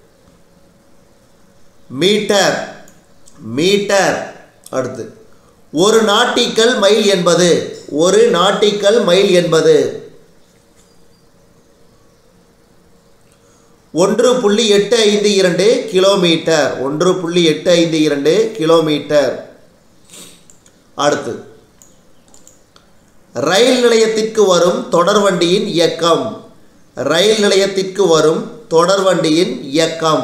மீட்டர் மீட்டர் அடுத்து ஒரு நாட்டிக்கல் மைல் என்பது ஒரு நாட்டிக்கல் மைல் என்பது ஒன்று புள்ளி எட்டு ஐந்து இரண்டு கிலோமீட்டர் ஒன்று புள்ளி எட்டு ஐந்து இரண்டு கிலோமீட்டர் அடுத்து ரயில் நிலையத்திற்கு வரும் தொடர்வண்டியின் இயக்கம் ரயில் நிலையத்திற்கு வரும் தொடர்வண்டியின் இயக்கம்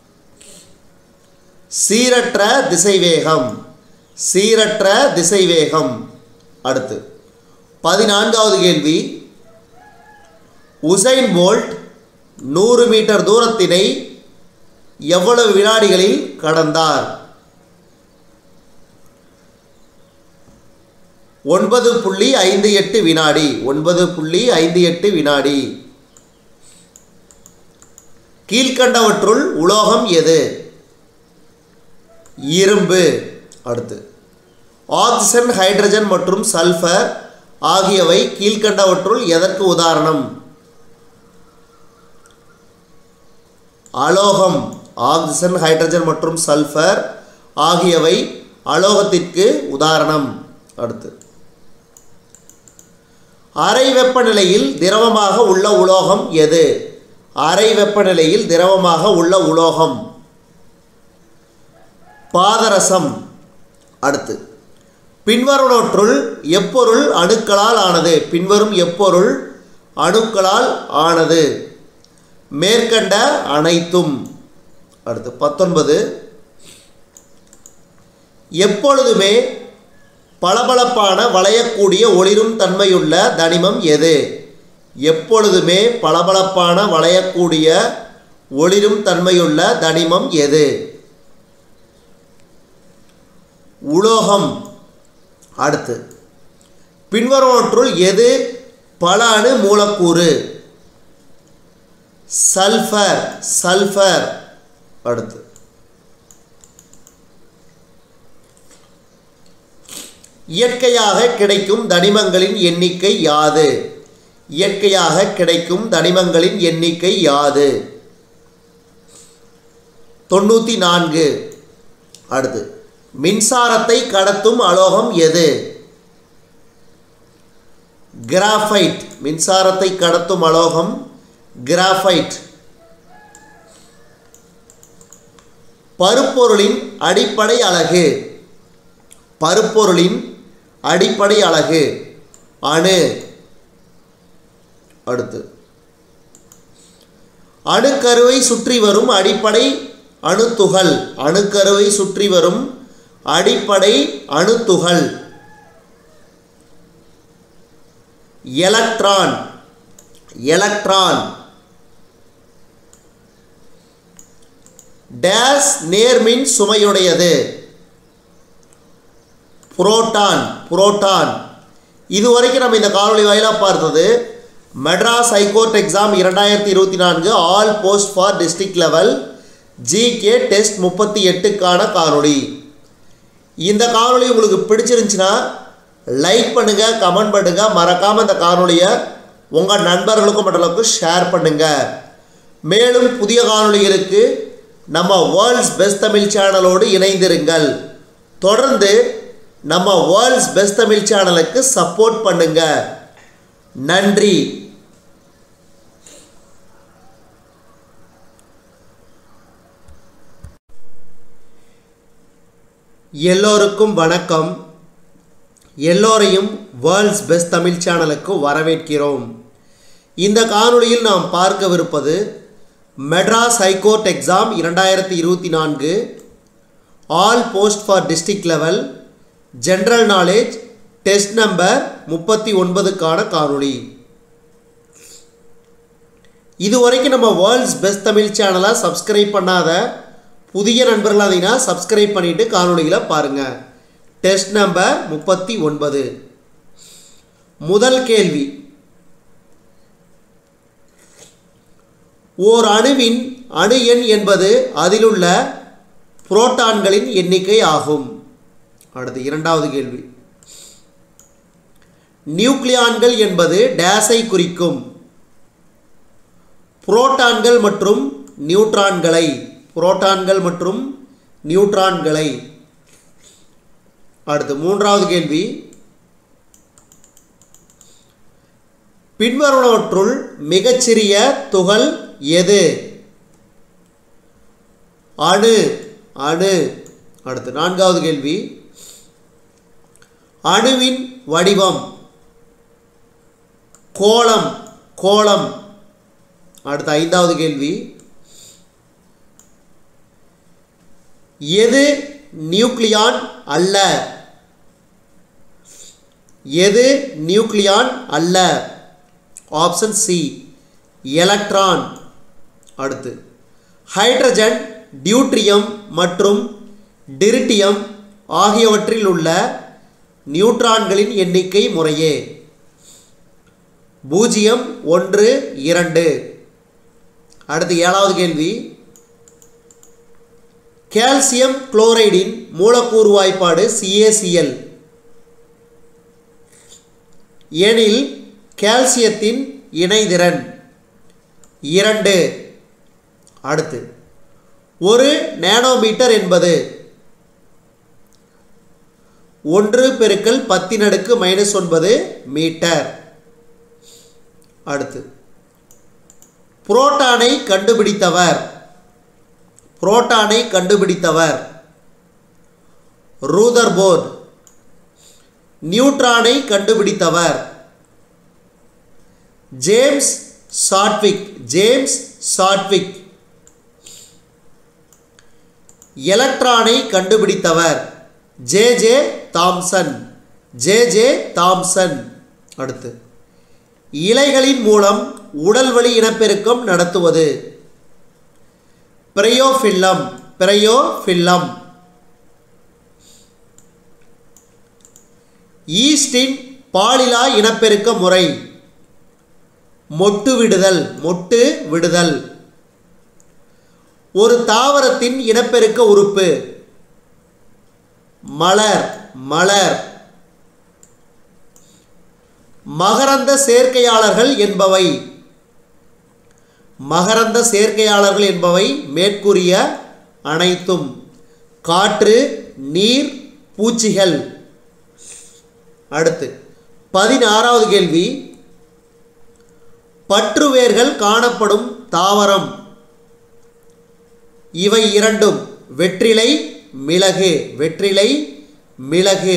சீரற்ற திசைவேகம் சீரற்ற திசைவேகம் அடுத்து பதினான்காவது கேள்வி உசைன் போல்ட் நூறு மீட்டர் தூரத்தினை எவ்வளவு வினாடிகளில் கடந்தார் ஒன்பது புள்ளி ஐந்து எட்டு வினாடி ஒன்பது புள்ளி ஐந்து எட்டு வினாடி கீழ்கண்டவற்றுள் உலோகம் எது இரும்பு அடுத்து ஆக்சிஜன் ஹைட்ரஜன் மற்றும் சல்ஃபர் ஆகியவை கீழ்கண்டவற்றுள் எதற்கு உதாரணம் அலோகம் ஆக்சிஜன் ஹைட்ரஜன் மற்றும் சல்ஃபர் ஆகியவை அலோகத்திற்கு உதாரணம் அடுத்து அறை வெப்பநிலையில் திரவமாக உள்ள உலோகம் எது அறை வெப்பநிலையில் திரவமாக உள்ள உலோகம் பாதரசம் அடுத்து பின்வருவனற்றுள் எப்பொருள் அணுக்களால் ஆனது பின்வரும் எப்பொருள் அணுக்களால் ஆனது மேற்கண்ட அனைத்தும் அடுத்து பத்தொன்பது எப்பொழுதுமே பளபளப்பான வளையக்கூடிய ஒளிரும் தன்மையுள்ள தனிமம் எது எப்பொழுதுமே பளபளப்பான வளையக்கூடிய ஒளிரும் தன்மையுள்ள தனிமம் எது உலோகம் அடுத்து பின்வருவற்றுள் எது பல அணு மூலக்கூறு சல்ஃபர் சல்ஃபர் அடுத்து இயற்கையாக கிடைக்கும் தனிமங்களின் எண்ணிக்கை யாது இயற்கையாக கிடைக்கும் தனிமங்களின் எண்ணிக்கை யாது தொண்ணூற்றி நான்கு அடுத்து மின்சாரத்தை கடத்தும் அலோகம் எது கிராஃபைட் மின்சாரத்தை கடத்தும் அலோகம் கிராஃபைட் பருப்பொருளின் அடிப்படை அலகு பருப்பொருளின் அடிப்படை அலகு அணு அடுத்து அணுக்கருவை சுற்றி வரும் அடிப்படை அணுத்துகள் அணுக்கருவை சுற்றி வரும் அடிப்படை அணுத்துகள் எலக்ட்ரான் எலக்ட்ரான் டேஸ் நேர்மின் சுமையுடையது புரோட்டான் புரோட்டான் இதுவரைக்கும் நம்ம இந்த காணொலி வாயிலாக பார்த்தது மெட்ராஸ் ஹைகோர்ட் எக்ஸாம் இரண்டாயிரத்தி இருபத்தி நான்கு all post for district level GK test முப்பத்தி எட்டுக்கான காணொளி இந்த காணொளி உங்களுக்கு பிடிச்சிருந்துச்சுன்னா லைக் பண்ணுங்கள் கமெண்ட் பண்ணுங்கள் மறக்காமல் இந்த காணொளியை உங்கள் நண்பர்களுக்கும் மற்றவர்களுக்கும் ஷேர் பண்ணுங்கள் மேலும் புதிய காணொளிகளுக்கு நம்ம வேர்ல்ட்ஸ் பெஸ்ட் தமிழ் சேனலோடு இணைந்திருங்கள் தொடர்ந்து நம்ம வேர்ல்ட்ஸ் பெஸ்ட் தமிழ் சேனலுக்கு சப்போர்ட் பண்ணுங்க நன்றி எல்லோருக்கும் வணக்கம் எல்லோரையும் வேர்ல்ட்ஸ் பெஸ்ட் தமிழ் சேனலுக்கு வரவேற்கிறோம் இந்த காணொளியில் நாம் பார்க்கவிருப்பது மெட்ராஸ் ஹைகோர்ட் எக்ஸாம் இரண்டாயிரத்தி இருபத்தி நான்கு all post for district level general knowledge test number முப்பத்தி ஒன்பதுக்கான காணொளி இதுவரைக்கும் நம்ம வேர்ல்ட்ஸ் பெஸ்ட் தமிழ் சேனலை சப்ஸ்கிரைப் பண்ணாத புதிய நண்பர்களாக இருந்தீங்கன்னா சப்ஸ்கிரைப் பண்ணிவிட்டு காணொளிகளை பாருங்கள் டெஸ்ட் நம்பர் முப்பத்தி ஒன்பது முதல் கேள்வி ஓர் அணுவின் அணு எண் என்பது அதிலுள்ள புரோட்டான்களின் எண்ணிக்கை ஆகும் அடுத்து இரண்டாவது கேள்வி நியூக்ளியான்கள் என்பது டேஸை குறிக்கும் புரோட்டான்கள் மற்றும் நியூட்ரான்களை புரோட்டான்கள் மற்றும் நியூட்ரான்களை அடுத்து மூன்றாவது கேள்வி பின்வருவனவற்றுள் மிகச்சிறிய துகள் எது அணு அணு அடுத்து நான்காவது கேள்வி அணுவின் வடிவம் கோளம் கோளம் அடுத்த ஐந்தாவது கேள்வி எது நியூக்ளியான் அல்ல எது நியூக்ளியான் அல்ல ஆப்ஷன் சி எலக்ட்ரான் அடுத்து ஹைட்ரஜன் டியூட்ரியம் மற்றும் டிரிட்டியம் ஆகியவற்றில் உள்ள நியூட்ரான்களின் எண்ணிக்கை முறையே பூஜ்ஜியம் ஒன்று இரண்டு அடுத்து ஏழாவது கேள்வி கால்சியம் குளோரைடின் மூலக்கூறு வாய்ப்பாடு சிஏசிஎல் எனில் கால்சியத்தின் இணைதிறன் இரண்டு அடுத்து ஒரு நேனோமீட்டர் என்பது ஒன்று பெருக்கல் பத்தின் அடுக்கு மைனஸ் ஒன்பது மீட்டர் அடுத்து புரோட்டானை கண்டுபிடித்தவர் புரோட்டானை கண்டுபிடித்தவர் ரூதர்போர்ட் நியூட்ரானை கண்டுபிடித்தவர் ஜேம்ஸ் சாட்விக் ஜேம்ஸ் சாட்விக் எலக்ட்ரானை கண்டுபிடித்தவர் J J Thomson J J Thomson அடுத்து இலைகளின் மூலம் உடல்வழி இனப்பெருக்கம் நடத்துவது பிரயோஃபில்லம் பிரயோஃபில்லம் ஈஸ்டின் பாலிலா இனப்பெருக்க முறை மொட்டு விடுதல் மொட்டு விடுதல் ஒரு தாவரத்தின் இனப்பெருக்க உறுப்பு மலர் மலர் மகரந்த சேர்க்கையாளர்கள் என்பவை மகரந்த சேர்க்கையாளர்கள் என்பவை மேற்கூறிய அனைத்தும் காற்று நீர் பூச்சிகள் அடுத்து பதினாறாவது கேள்வி பற்றுவேர்கள் காணப்படும் தாவரம் இவை இரண்டும் வெற்றிலை மிளகு வெற்றிலை மிளகு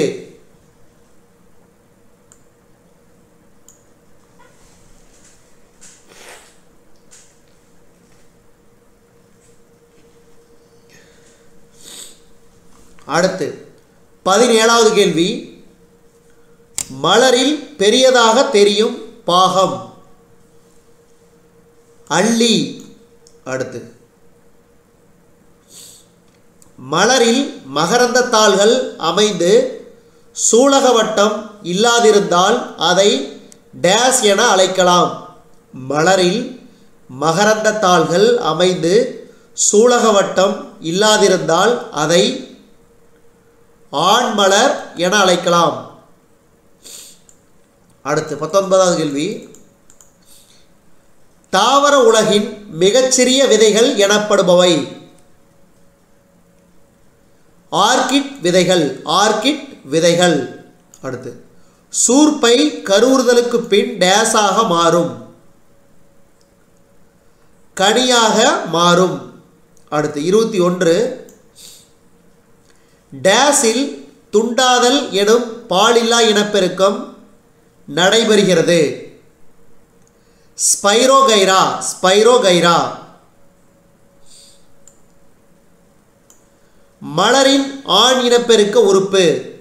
அடுத்து பதினேழாவது கேள்வி மலரில் பெரியதாக தெரியும் பாகம் அள்ளி அடுத்து மலரில் மகரந்த தாள்கள் அமைந்து சூலக வட்டம் இல்லாதிருந்தால் அதை டேஸ் என அழைக்கலாம் மலரில் மகரந்த தாள்கள் அமைந்து சூலக வட்டம் இல்லாதிருந்தால் அதை ஆண் மலர் என அழைக்கலாம் அடுத்து பத்தொன்பதாவது கேள்வி தாவர உலகின் மிகச்சிறிய விதைகள் எனப்படுபவை ஆர்கிட் விதைகள் ஆர்கிட் விதைகள் அடுத்து சூர்பை கருவுறுதலுக்கு பின் டேஸாக மாறும் கனியாக மாறும் அடுத்து இருபத்தி ஒன்று டேஸில் துண்டாதல் எனும் பாலில்லா இனப்பெருக்கம் நடைபெறுகிறது ஸ்பைரோகைரா ஸ்பைரோகைரா மலரின் ஆண் இனப்பெருக்க உறுப்பு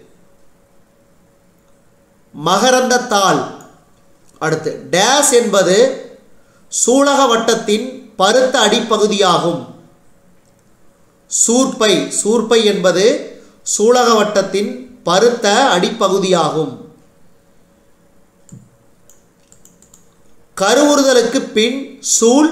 மகரந்தத்தாள் அடுத்து டேஸ் என்பது சூலக வட்டத்தின் பருத்த அடிப்பகுதியாகும் சூர்ப்பை சூர்ப்பை என்பது சூலக வட்டத்தின் பருத்த அடிப்பகுதியாகும் கருவுறுதலுக்கு பின் சூல்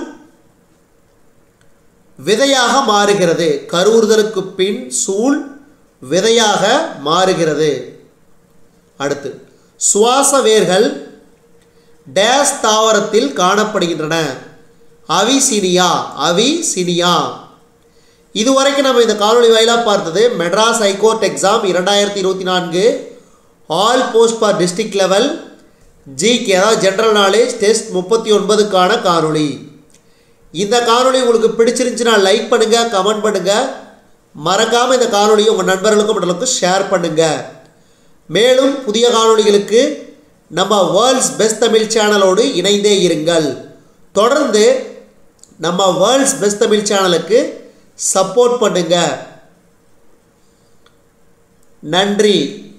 விதையாக மாறுகிறது கருவுறுதலுக்கு பின் சூல் விதையாக மாறுகிறது அடுத்து சுவாச வேர்கள் டேஸ் தாவரத்தில் காணப்படுகின்றன அவிசினியா அவிசினியா இதுவரைக்கும் நம்ம இந்த காணொளி வாயிலாக பார்த்தது மெட்ராஸ் ஹைகோர்ட் எக்ஸாம் இரண்டாயிரத்தி இருபத்தி நான்கு all post for district level GK அதாவது ஜென்ரல் நாலேஜ் டெஸ்ட் முப்பத்தி ஒன்பதுக்கான காணொளி இந்த காணொளி உங்களுக்கு பிடிச்சிருந்துச்சுன்னா லைக் பண்ணுங்கள் கமெண்ட் பண்ணுங்கள் மறக்காமல் இந்த காணொலியை உங்கள் நண்பர்களுக்கும் மற்றவர்களுக்கும் ஷேர் பண்ணுங்கள் மேலும் புதிய காணொளிகளுக்கு நம்ம வேர்ல்ட்ஸ் பெஸ்ட் தமிழ் சேனலோடு இணைந்தே இருங்கள் தொடர்ந்து நம்ம வேர்ல்ட்ஸ் பெஸ்ட் தமிழ் சேனலுக்கு சப்போர்ட் பண்ணுங்க நன்றி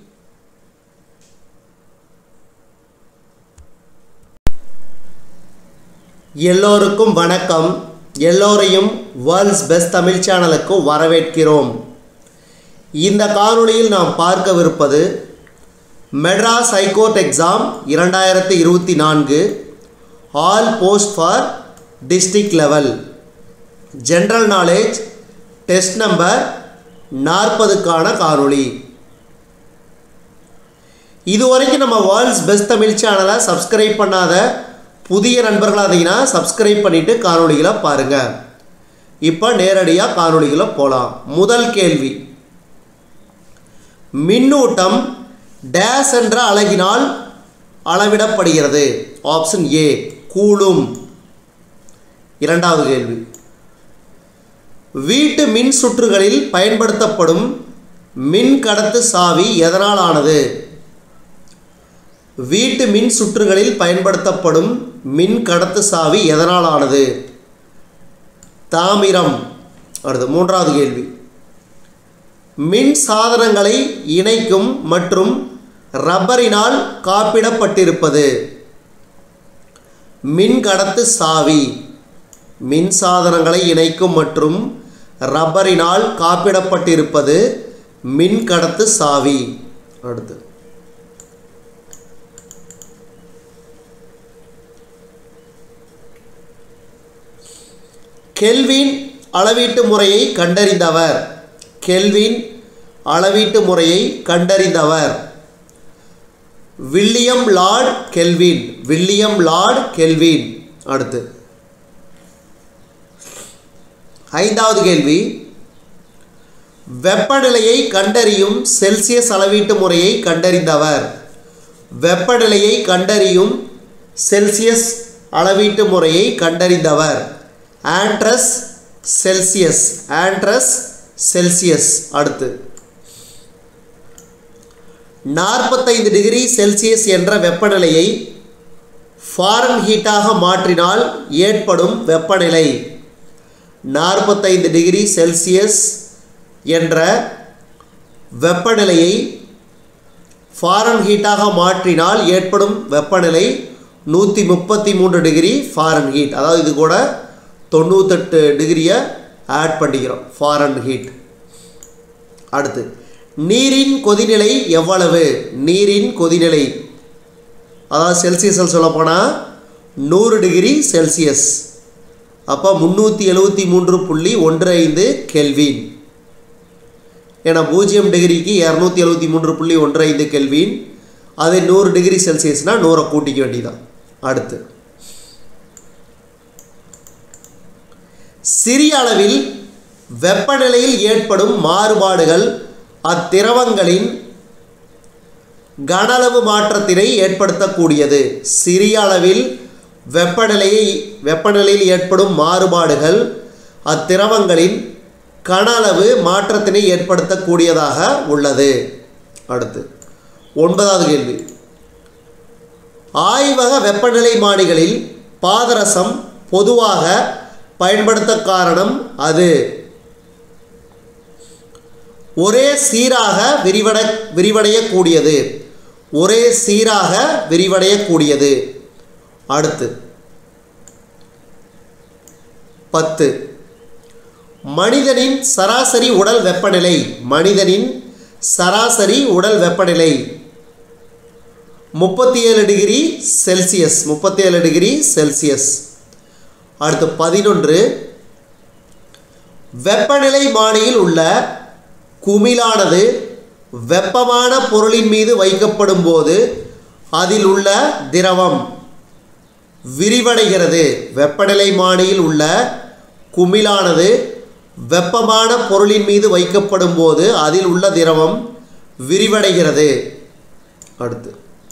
எல்லோருக்கும் வணக்கம் எல்லோரையும் வேர்ல்ட்ஸ் பெஸ்ட் தமிழ் சேனலுக்கு வரவேற்கிறோம் இந்த காணொளியில் நாம் பார்க்கவிருப்பது மெட்ராஸ் ஹைகோர்ட் எக்ஸாம் இரண்டாயிரத்தி இருபத்தி நான்கு all post for district level general knowledge test number நாற்பதுக்கான காணொளி இது வரைக்கும் நம்ம வேர்ல்ட்ஸ் பெஸ்ட் தமிழ் சேனலை சப்ஸ்கிரைப் பண்ணாத புதிய நண்பர்களாக இருந்தீங்கன்னா சப்ஸ்கிரைப் பண்ணிவிட்டு காணொளிகளை பாருங்கள் இப்போ நேரடியாக காணொளிகளை போகலாம் முதல் கேள்வி மின்னூட்டம் டேஸ் என்ற அலகினால் அளவிடப்படுகிறது ஆப்ஷன் ஏ கூலும் இரண்டாவது கேள்வி வீட்டு மின் சுற்றுகளில் பயன்படுத்தப்படும் மின் கடத்து சாவி எதனால் ஆனது வீட்டு மின் சுற்றுகளில் பயன்படுத்தப்படும் மின் கடத்து சாவி எதனால் ஆனது தாமிரம் அடுத்து மூன்றாவது கேள்வி மின் சாதனங்களை இணைக்கும் மற்றும் ரப்பரினால் காப்பிடப்பட்டிருப்பது மின் கடத்து சாவி மின் சாதனங்களை இணைக்கும் மற்றும் ரப்பரினால் காப்பிடப்பட்டிருப்பது மின் கடத்து சாவி அடுத்து கெல்வின் அளவீட்டு முறையை கண்டறிந்தவர் கெல்வின் அளவீட்டு முறையை கண்டறிந்தவர் William Lord Kelvin William Lord Kelvin அடுத்து ஐந்தாவது கேள்வி வெப்பநிலையை கண்டறியும் செல்சியஸ் அளவீட்டு முறையை கண்டறிந்தவர் வெப்பநிலையை கண்டறியும் செல்சியஸ் அளவீட்டு முறையை கண்டறிந்தவர் ஆண்ட்ரஸ் செல்சியஸ் ஆண்ட்ரஸ் செல்சியஸ் அடுத்து நாற்பத்தைந்து டிகிரி செல்சியஸ் என்ற வெப்பநிலையை ஃபாரன் ஹீட்டாக மாற்றினால் ஏற்படும் வெப்பநிலை நாற்பத்தைந்து டிகிரி செல்சியஸ் என்ற வெப்பநிலையை ஃபாரன் ஹீட்டாக மாற்றினால் ஏற்படும் வெப்பநிலை நூற்றி முப்பத்தி மூன்று டிகிரி ஃபாரன் ஹீட் அதாவது இது கூட தொண்ணூத்தெட்டு டிகிரியை ஆட் பண்ணிக்கிறோம் ஃபாரன் ஹீட் அடுத்து நீரின் கொதிநிலை எவ்வளவு நீரின் கொதிநிலை அதாவது செல்சியஸில் சொல்லப்போனால் நூறு டிகிரி செல்சியஸ் அப்போ முந்நூற்றி எழுபத்தி மூன்று புள்ளி ஒன்று ஐந்து கெல்வின் ஏன்னா பூஜ்ஜியம் டிகிரிக்கு இரநூத்தி எழுபத்தி மூன்று புள்ளி ஒன்று ஐந்து கெல்வின் அது நூறு டிகிரி செல்சியஸ்னால் நூறை கூட்டிக்க வேண்டியதான் அடுத்து சிறிய அளவில் வெப்பநிலையில் ஏற்படும் மாறுபாடுகள் அத்திரவங்களின் கனளவு மாற்றத்தினை ஏற்படுத்தக்கூடியது சிறிய அளவில் வெப்பநிலையை வெப்பநிலையில் ஏற்படும் மாறுபாடுகள் அத்திரவங்களின் கன அளவு மாற்றத்தினை ஏற்படுத்தக்கூடியதாக உள்ளது அடுத்து ஒன்பதாவது கேள்வி ஆய்வக வெப்பநிலை மானிகளில் பாதரசம் பொதுவாக பயன்படுத்த காரணம் அது ஒரே சீராக விரிவட விரிவடையக்கூடியது ஒரே சீராக விரிவடையக்கூடியது அடுத்து பத்து மனிதனின் சராசரி உடல் வெப்பநிலை மனிதனின் சராசரி உடல் வெப்பநிலை முப்பத்தி ஏழு டிகிரி செல்சியஸ் முப்பத்தி ஏழு டிகிரி செல்சியஸ் அடுத்து பதினொன்று வெப்பநிலை மானியில் உள்ள குமிழானது வெப்பமான பொருளின் மீது வைக்கப்படும் போது அதில் உள்ள திரவம் விரிவடைகிறது வெப்பநிலை மானியில் உள்ள குமிழானது வெப்பமான பொருளின் மீது வைக்கப்படும் போது அதில் உள்ள திரவம் விரிவடைகிறது அடுத்து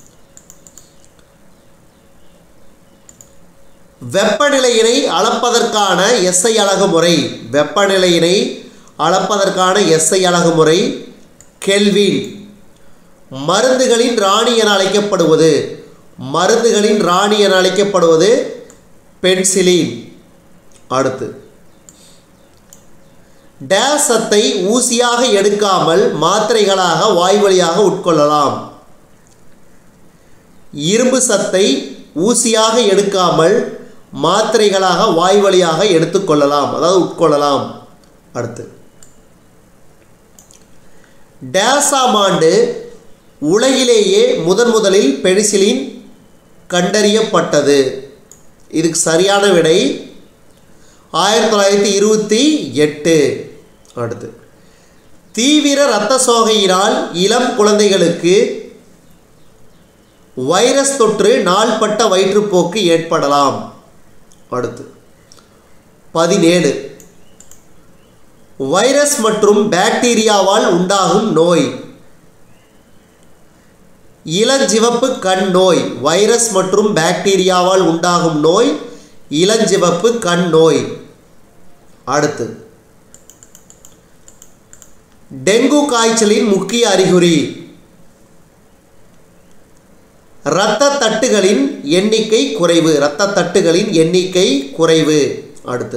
வெப்பநிலையினை அளப்பதற்கான எஸ்ஐ அலகு முறை வெப்பநிலையினை அளப்பதற்கான எஸ்ஐ அலகு முறை கெல்வின் மருந்துகளின் ராணி என அழைக்கப்படுவது மருந்துகளின் ராணி என அழைக்கப்படுவது பென்சிலின் அடுத்து டேஸ் சத்தை ஊசியாக எடுக்காமல் மாத்திரைகளாக வாய் வழியாக உட்கொள்ளலாம் இரும்பு சத்தை ஊசியாக எடுக்காமல் மாத்திரைகளாக வாய் வழியாக எடுத்துக்கொள்ளலாம் அதாவது உட்கொள்ளலாம் அடுத்து டேஸாம் ஆண்டு உலகிலேயே முதன் முதலில் பெனிசிலின் கண்டறியப்பட்டது இதுக்கு சரியான விடை ஆயிரத்தி தொள்ளாயிரத்தி இருபத்தி எட்டு அடுத்து தீவிர இரத்த சோகையினால் இளம் குழந்தைகளுக்கு வைரஸ் தொற்று நாள்பட்ட வயிற்றுப்போக்கு ஏற்படலாம் அடுத்து பதினேழு வைரஸ் மற்றும் பாக்டீரியாவால் உண்டாகும் நோய் இளஞ்சிவப்பு கண் நோய் வைரஸ் மற்றும் பாக்டீரியாவால் உண்டாகும் நோய் இளஞ்சிவப்பு கண் நோய் அடுத்து டெங்கு காய்ச்சலின் முக்கிய அறிகுறி இரத்த தட்டுகளின் எண்ணிக்கை குறைவு இரத்த தட்டுகளின் எண்ணிக்கை குறைவு அடுத்து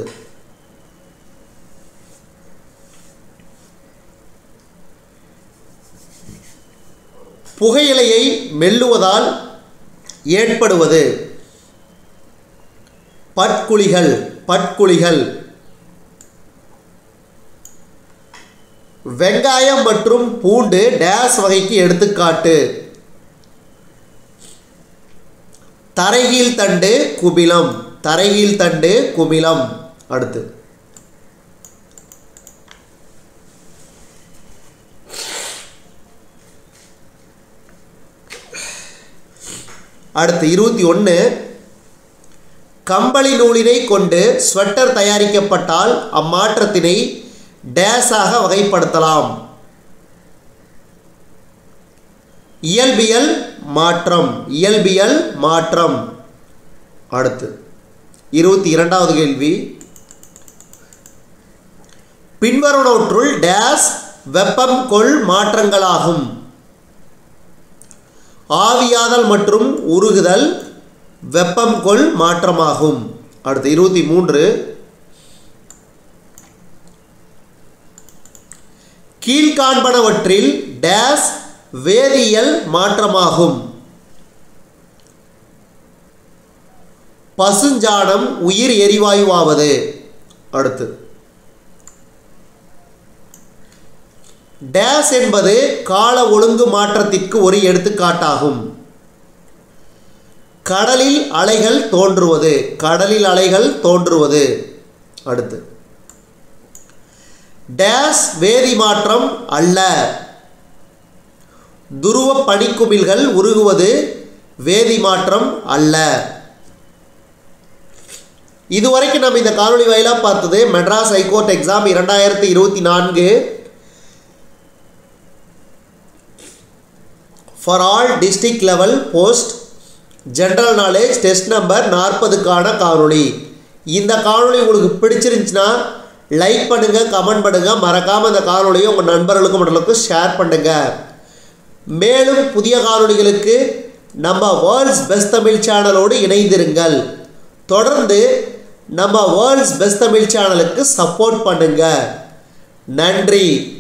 புகையிலையை மெல்லுவதால் ஏற்படுவது பட்குழிகள் பட்குழிகள் வெங்காயம் மற்றும் பூண்டு டேஸ் வகைக்கு எடுத்துக்காட்டு தரைகீழ் தண்டு குபிலம் தரைகீழ் தண்டு குமிலம் அடுத்து அடுத்து இருபத்தி ஒன்று கம்பளி நூலினை கொண்டு ஸ்வெட்டர் தயாரிக்கப்பட்டால் அம்மாற்றத்தினை டேஸாக வகைப்படுத்தலாம் இயல்பியல் மாற்றம் இயல்பியல் மாற்றம் அடுத்து இருபத்தி இரண்டாவது கேள்வி பின்வருவனவற்றுள் டேஸ் வெப்பம் கொள் மாற்றங்களாகும் ஆவியாதல் மற்றும் உருகுதல் வெப்பம் கொள் மாற்றமாகும் அடுத்து இருபத்தி மூன்று கீழ்காண்பனவற்றில் டேஸ் வேதியியல் மாற்றமாகும் பசுஞ்சாணம் உயிர் எரிவாயுவாவது அடுத்து டேஸ் என்பது கால ஒழுங்கு மாற்றத்திற்கு ஒரு எடுத்துக்காட்டாகும் கடலில் அலைகள் தோன்றுவது கடலில் அலைகள் தோன்றுவது அடுத்து டேஸ் வேதி மாற்றம் அல்ல துருவ பனிக்குமிழ்கள் உருகுவது வேதி மாற்றம் அல்ல இதுவரைக்கும் நம்ம இந்த காணொளி வாயிலாக பார்த்தது மெட்ராஸ் ஹைகோர்ட் எக்ஸாம் இரண்டாயிரத்தி இருபத்தி நான்கு for all district level post general knowledge test number நாற்பதுக்கான காணொளி இந்த காணொளி உங்களுக்கு பிடிச்சிருந்துச்சுன்னா லைக் பண்ணுங்கள் கமெண்ட் பண்ணுங்கள் மறக்காமல் இந்த காணொளியை உங்கள் நண்பர்களுக்கும் மற்றவர்களுக்கும் ஷேர் பண்ணுங்கள் மேலும் புதிய காணொளிகளுக்கு நம்ம வேர்ல்ட்ஸ் பெஸ்ட் தமிழ் சேனலோடு இணைந்திருங்கள் தொடர்ந்து நம்ம வேர்ல்ட்ஸ் பெஸ்ட் தமிழ் சேனலுக்கு சப்போர்ட் பண்ணுங்கள் நன்றி